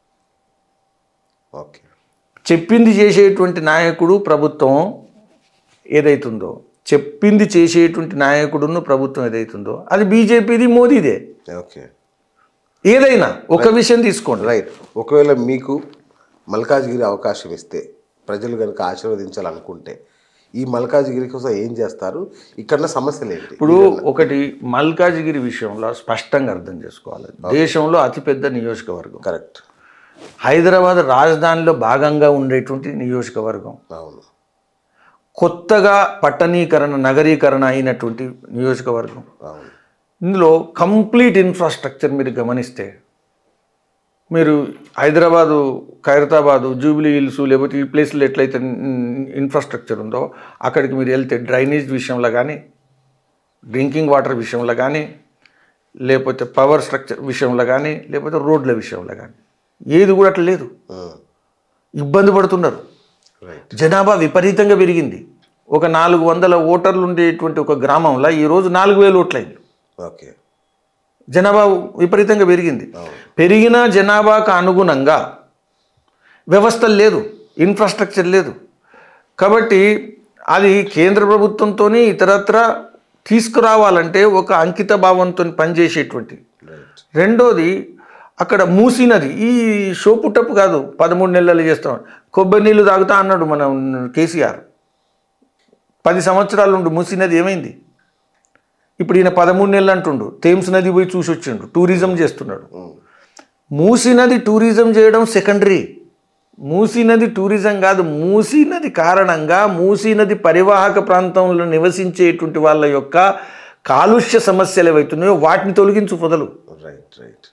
ఓకే చెప్పింది చేసేటువంటి నాయకుడు ప్రభుత్వం ఏదైతుందో చెప్పింది చేసేటువంటి నాయకుడును ప్రభుత్వం ఏదైతుందో అది బీజేపీది మోదీదే ఓకే ఏదైనా ఒక విషయం తీసుకోండి రైట్ ఒకవేళ మీకు మల్కాజ్గిరి అవకాశం ఇస్తే ప్రజలు కనుక ఆశీర్వదించాలనుకుంటే ఈ మల్కాజ్గిరి కోసం ఏం చేస్తారు ఇక్కడ సమస్యలు ఏంటి ఇప్పుడు ఒకటి మల్కాజిగిరి విషయంలో స్పష్టంగా అర్థం చేసుకోవాలి దేశంలో అతిపెద్ద నియోజకవర్గం కరెక్ట్ హైదరాబాద్ రాజధానిలో భాగంగా ఉండేటువంటి నియోజకవర్గం అవును కొత్తగా పట్టణీకరణ నగరీకరణ అయినటువంటి నియోజకవర్గం అవును ఇందులో కంప్లీట్ ఇన్ఫ్రాస్ట్రక్చర్ మీరు గమనిస్తే మీరు హైదరాబాదు ఖైరతాబాదు జూబిలీ హిల్స్ లేకపోతే ఈ ప్లేస్లో ఎట్లయితే ఇన్ఫ్రాస్ట్రక్చర్ ఉందో అక్కడికి మీరు వెళ్తే డ్రైనేజ్ విషయంలో కానీ డ్రింకింగ్ వాటర్ విషయంలో కానీ లేకపోతే పవర్ స్ట్రక్చర్ విషయంలో కానీ లేకపోతే రోడ్ల విషయంలో కానీ ఏది కూడా అట్లా లేదు ఉమ్, ఇబ్బంది పడుతున్నారు రైట్ జనాభా విపరీతంగా పెరిగింది ఒక నాలుగు వందల ఓటర్లు ఉండేటువంటి ఒక గ్రామంలో ఈరోజు నాలుగు వేలు ఓట్లయింది ఓకే జనాభా విపరీతంగా పెరిగింది పెరిగిన జనాభాకు అనుగుణంగా వ్యవస్థ లేదు ఇన్ఫ్రాస్ట్రక్చర్ లేదు కాబట్టి అది కేంద్ర ప్రభుత్వంతో ఇతరత్ర తీసుకురావాలంటే ఒక అంకిత భావంతో పనిచేసేటువంటి రైట్ రెండోది అక్కడ మూసీ నది ఈ షో పుట్టపు కాదు పదమూడు నెలలు చేస్తాం కొబ్బరి నీళ్ళు తాగుతా అన్నాడు మన కేసీఆర్ పది సంవత్సరాలు ఉండు మూసీ నది ఏమైంది ఇప్పుడు ఈయన పదమూడు నెలలు అంటుండు థేమ్స్ నది పోయి చూసి వచ్చిండు టూరిజం చేస్తున్నాడు ఉమ్, మూసీ నది టూరిజం చేయడం సెకండరీ మూసీ నది టూరిజం కాదు మూసీ నది కారణంగా మూసీ నది పరివాహక ప్రాంతంలో నివసించేటువంటి వాళ్ళ యొక్క కాలుష్య సమస్యలు ఏవైతున్నాయో వాటిని తొలగించు పొదలు రైట్ రైట్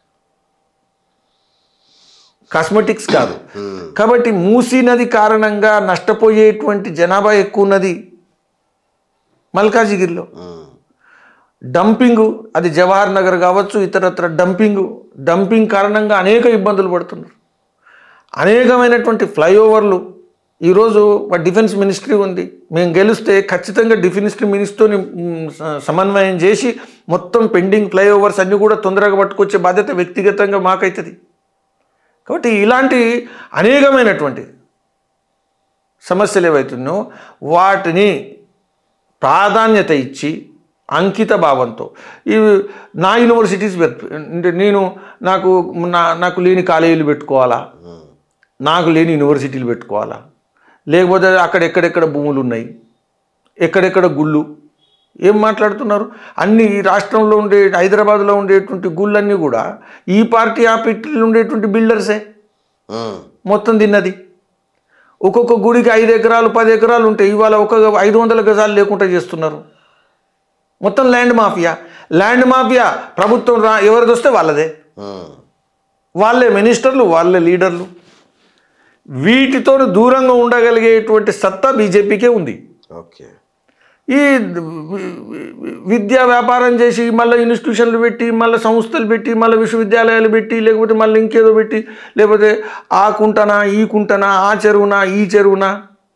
కాస్మెటిక్స్ కాదు కాబట్టి మూసీ నది కారణంగా నష్టపోయేటువంటి జనాభా ఎక్కువ ఉన్నది మల్కాజిగిరిలో ఉమ్, డంపింగ్ అది జవహర్ నగర్ కావచ్చు ఇతరత్ర డంపింగ్ డంపింగ్ కారణంగా అనేక ఇబ్బందులు పడుతున్నారు అనేకమైనటువంటి ఫ్లైఓవర్లు ఈరోజు మా డిఫెన్స్ మినిస్ట్రీ ఉంది మేము గెలిస్తే ఖచ్చితంగా డిఫెన్స్ మినిస్ట్రీని సమన్వయం చేసి మొత్తం పెండింగ్ ఫ్లైఓవర్స్ అన్నీ కూడా తొందరగా పట్టుకొచ్చే బాధ్యత వ్యక్తిగతంగా మాకైతుంది కాబట్టి ఇలాంటి అనేకమైనటువంటి సమస్యలు ఏవైతున్నాయో వాటిని ప్రాధాన్యత ఇచ్చి అంకిత భావంతో ఇవి నా యూనివర్సిటీస్ పెట్- అంటే నేను నాకు నా నాకు లేని కాలేజీలు పెట్టుకోవాలా ఉమ్, నాకు లేని యూనివర్సిటీలు పెట్టుకోవాలా లేకపోతే అక్కడ ఎక్కడెక్కడ భూములు ఉన్నాయి ఎక్కడెక్కడ గుళ్ళు ఏం మాట్లాడుతున్నారు అన్ని ఈ రాష్ట్రంలో ఉండే హైదరాబాద్లో ఉండేటువంటి గుళ్ళన్నీ కూడా ఈ పార్టీ ఆ పార్టీలో ఉండేటువంటి బిల్డర్సే ఉమ్, మొత్తం తిన్నది ఒక్కొక్క గుడికి ఐదు ఎకరాలు పది ఎకరాలు ఉంటాయి ఇవాళ ఒక ఐదు వందల గజాలు లేకుండా చేస్తున్నారు మొత్తం ల్యాండ్ మాఫియా ల్యాండ్ మాఫియా ప్రభుత్వం రా ఎవరిది వస్తే వాళ్ళదే ఉమ్. వాళ్ళే మినిస్టర్లు వాళ్ళే లీడర్లు వీటితో దూరంగా ఉండగలిగేటువంటి సత్తా బీజేపీకే ఉంది ఓకే ఈ విద్యా వ్యాపారం చేసి మళ్ళీ ఇన్స్టిట్యూషన్లు పెట్టి మళ్ళీ సంస్థలు పెట్టి మళ్ళీ విశ్వవిద్యాలయాలు పెట్టి లేకపోతే మళ్ళీ ఇంకేదో పెట్టి లేకపోతే ఆ కుంటనా ఈ కుంటనా ఆ చెరువునా ఈ చెరువునా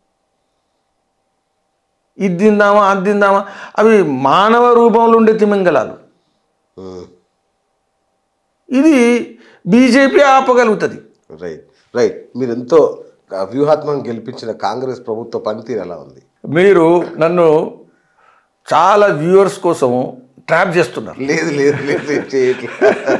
ఇది తిందామా అది తిందామా అవి మానవ రూపంలో ఉండే తిమింగలాలు ఉమ్. ఇది బీజేపీ ఆపగలుగుతుంది రైట్ రైట్ మీరు ఎంతో ఆ, వ్యూహాత్మకంగా గెలిపించిన కాంగ్రెస్ ప్రభుత్వ పనితీరు ఎలా ఉంది మీరు నన్ను చాలా వ్యూవర్స్ కోసం ట్రాప్ చేస్తున్నారు లేదు లేదు లేదు లేదు, చేయట్లేదు.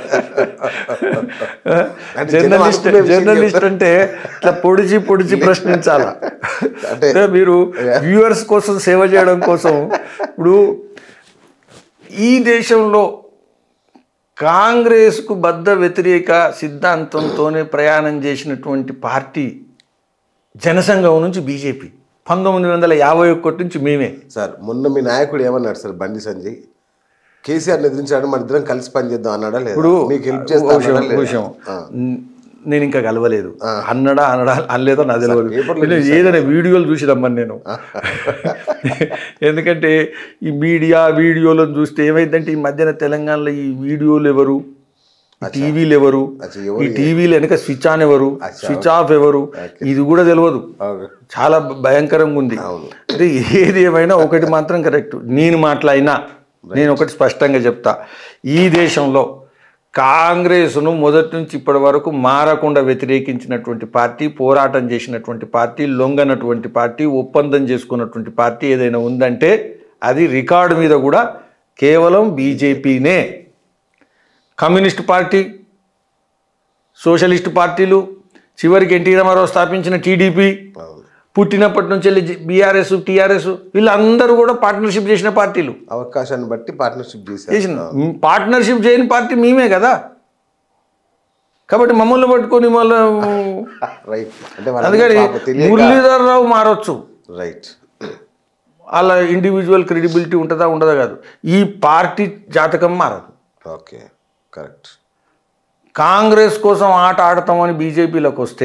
అంటే జనం జర్నలిస్ట్ అనుకునే విషయం జర్నలిస్ట్ అంటే ఇట్లా పొడిచి పొడిచి ప్రశ్నించాలి అంటే అంటే మీరు వ్యూవర్స్ కోసం సేవ చేయడం కోసం ఇప్పుడు ఈ దేశంలో కాంగ్రెస్కు బద్ద వ్యతిరేక సిద్ధాంతంతోనే ప్రయాణం చేసినటువంటి పార్టీ జనసంఘం నుంచి బీజేపీ పంతొమ్మిది వందల యాభై ఒకటి నుంచి మేమే సార్ మొన్న మీ నాయకుడు ఏమన్నాడు సార్ బండి సంజయ్ కేసీఆర్ ఎదిరించాడు మన ఇద్దరం కలిసి పనిచేద్దాం అన్నాడా లేదా ఇప్పుడు మీకు హెల్ప్ ఓ చేస్తా విషయం, అన్నాడా ఓ లేదా? విషయం. ఆ, న్- నేను ఇంకా కలవలేదు అన్నడా అనడా అనలేదో నాకు తెలియదు పేపర్లో నేను ఏదైనా వీడియోలు చూసి రమ్మని నేను ఎందుకంటే ఈ మీడియా వీడియోలను చూస్తే ఏమైందంటే ఈ మధ్యన తెలంగాణలో ఈ వీడియోలు ఎవరు ఈ టీవీలు ఎవరు అచ్చా, ఈ ఎవరు టీవీలు వెనక స్విచ్ ఆన్ ఎవరు స్విచ్ ఆఫ్ ఎవరు ఇది కూడా తెలియదు అవును. చాలా భయంకరంగా ఉంది అంటే ఏది ఏమైనా ఒకటి మాత్రం కరెక్ట్ నేను మాట్లాడినా నేను ఒకటి స్పష్టంగా చెప్తా ఈ దేశంలో కాంగ్రెస్ను మొదటి నుంచి ఇప్పటి వరకు మారకుండా వ్యతిరేకించినటువంటి పార్టీ పోరాటం చేసినటువంటి పార్టీ లొంగనటువంటి పార్టీ ఒప్పందం చేసుకున్నటువంటి పార్టీ ఏదైనా ఉందంటే అది రికార్డు మీద కూడా కేవలం బీజేపీనే కమ్యూనిస్ట్ పార్టీ సోషలిస్ట్ పార్టీలు చివరికి ఎన్టీ రామారావు స్థాపించిన టీడీపీ అవును. పుట్టినప్పటి నుంచి వెళ్ళి బీఆర్ఎస్ టీఆర్ఎస్ వీళ్ళందరూ కూడా పార్ట్నర్షిప్ చేసిన పార్టీలు అవకాశాన్ని బట్టి పార్ట్నర్షిప్ చేశారు చేసిన పార్ట్నర్షిప్ చేయని పార్టీ మేమే కదా కాబట్టి మమ్మల్ని పట్టుకొని మళ్ళీ రైట్ అంటే వాళ్ళకి అందుకని పాపం తెలియక మురళీధర్ రావు మారొచ్చు రైట్ వాళ్ళ ఇండివిజువల్ క్రెడిబిలిటీ ఉంటుందా ఉండదా కాదు ఈ పార్టీ జాతకం మారదు ఓకే కరెక్ట్ కాంగ్రెస్ కోసం ఆట ఆడతామని బీజేపీలోకి వస్తే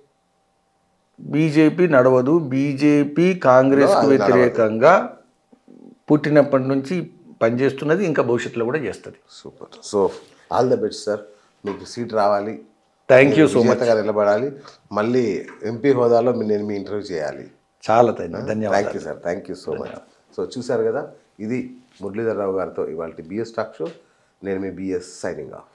బీజేపీ నడవదు బీజేపీ కాంగ్రెస్కు వ్యతిరేకంగా పుట్టినప్పటి నుంచి పనిచేస్తున్నది ఇంకా భవిష్యత్తులో కూడా చేస్తుంది super so all the best sir మీకు సీట్ రావాలి థ్యాంక్ యూ సో మచ్ విజేతగా నిలబడాలి మళ్ళీ ఎంపీ హోదాలో మీ- నేను మీ ఇంటర్వ్యూ చేయాలి చాలా ధన్య- ధన్యవాదాలు thank you sir thank you so much so చూశారు కదా ఇది మురళీధర్ రావు గారితో ఇవాళ బిఎస్ టాక్ షో నేను మీ బిఎస్ సైనింగ్ ఆఫ్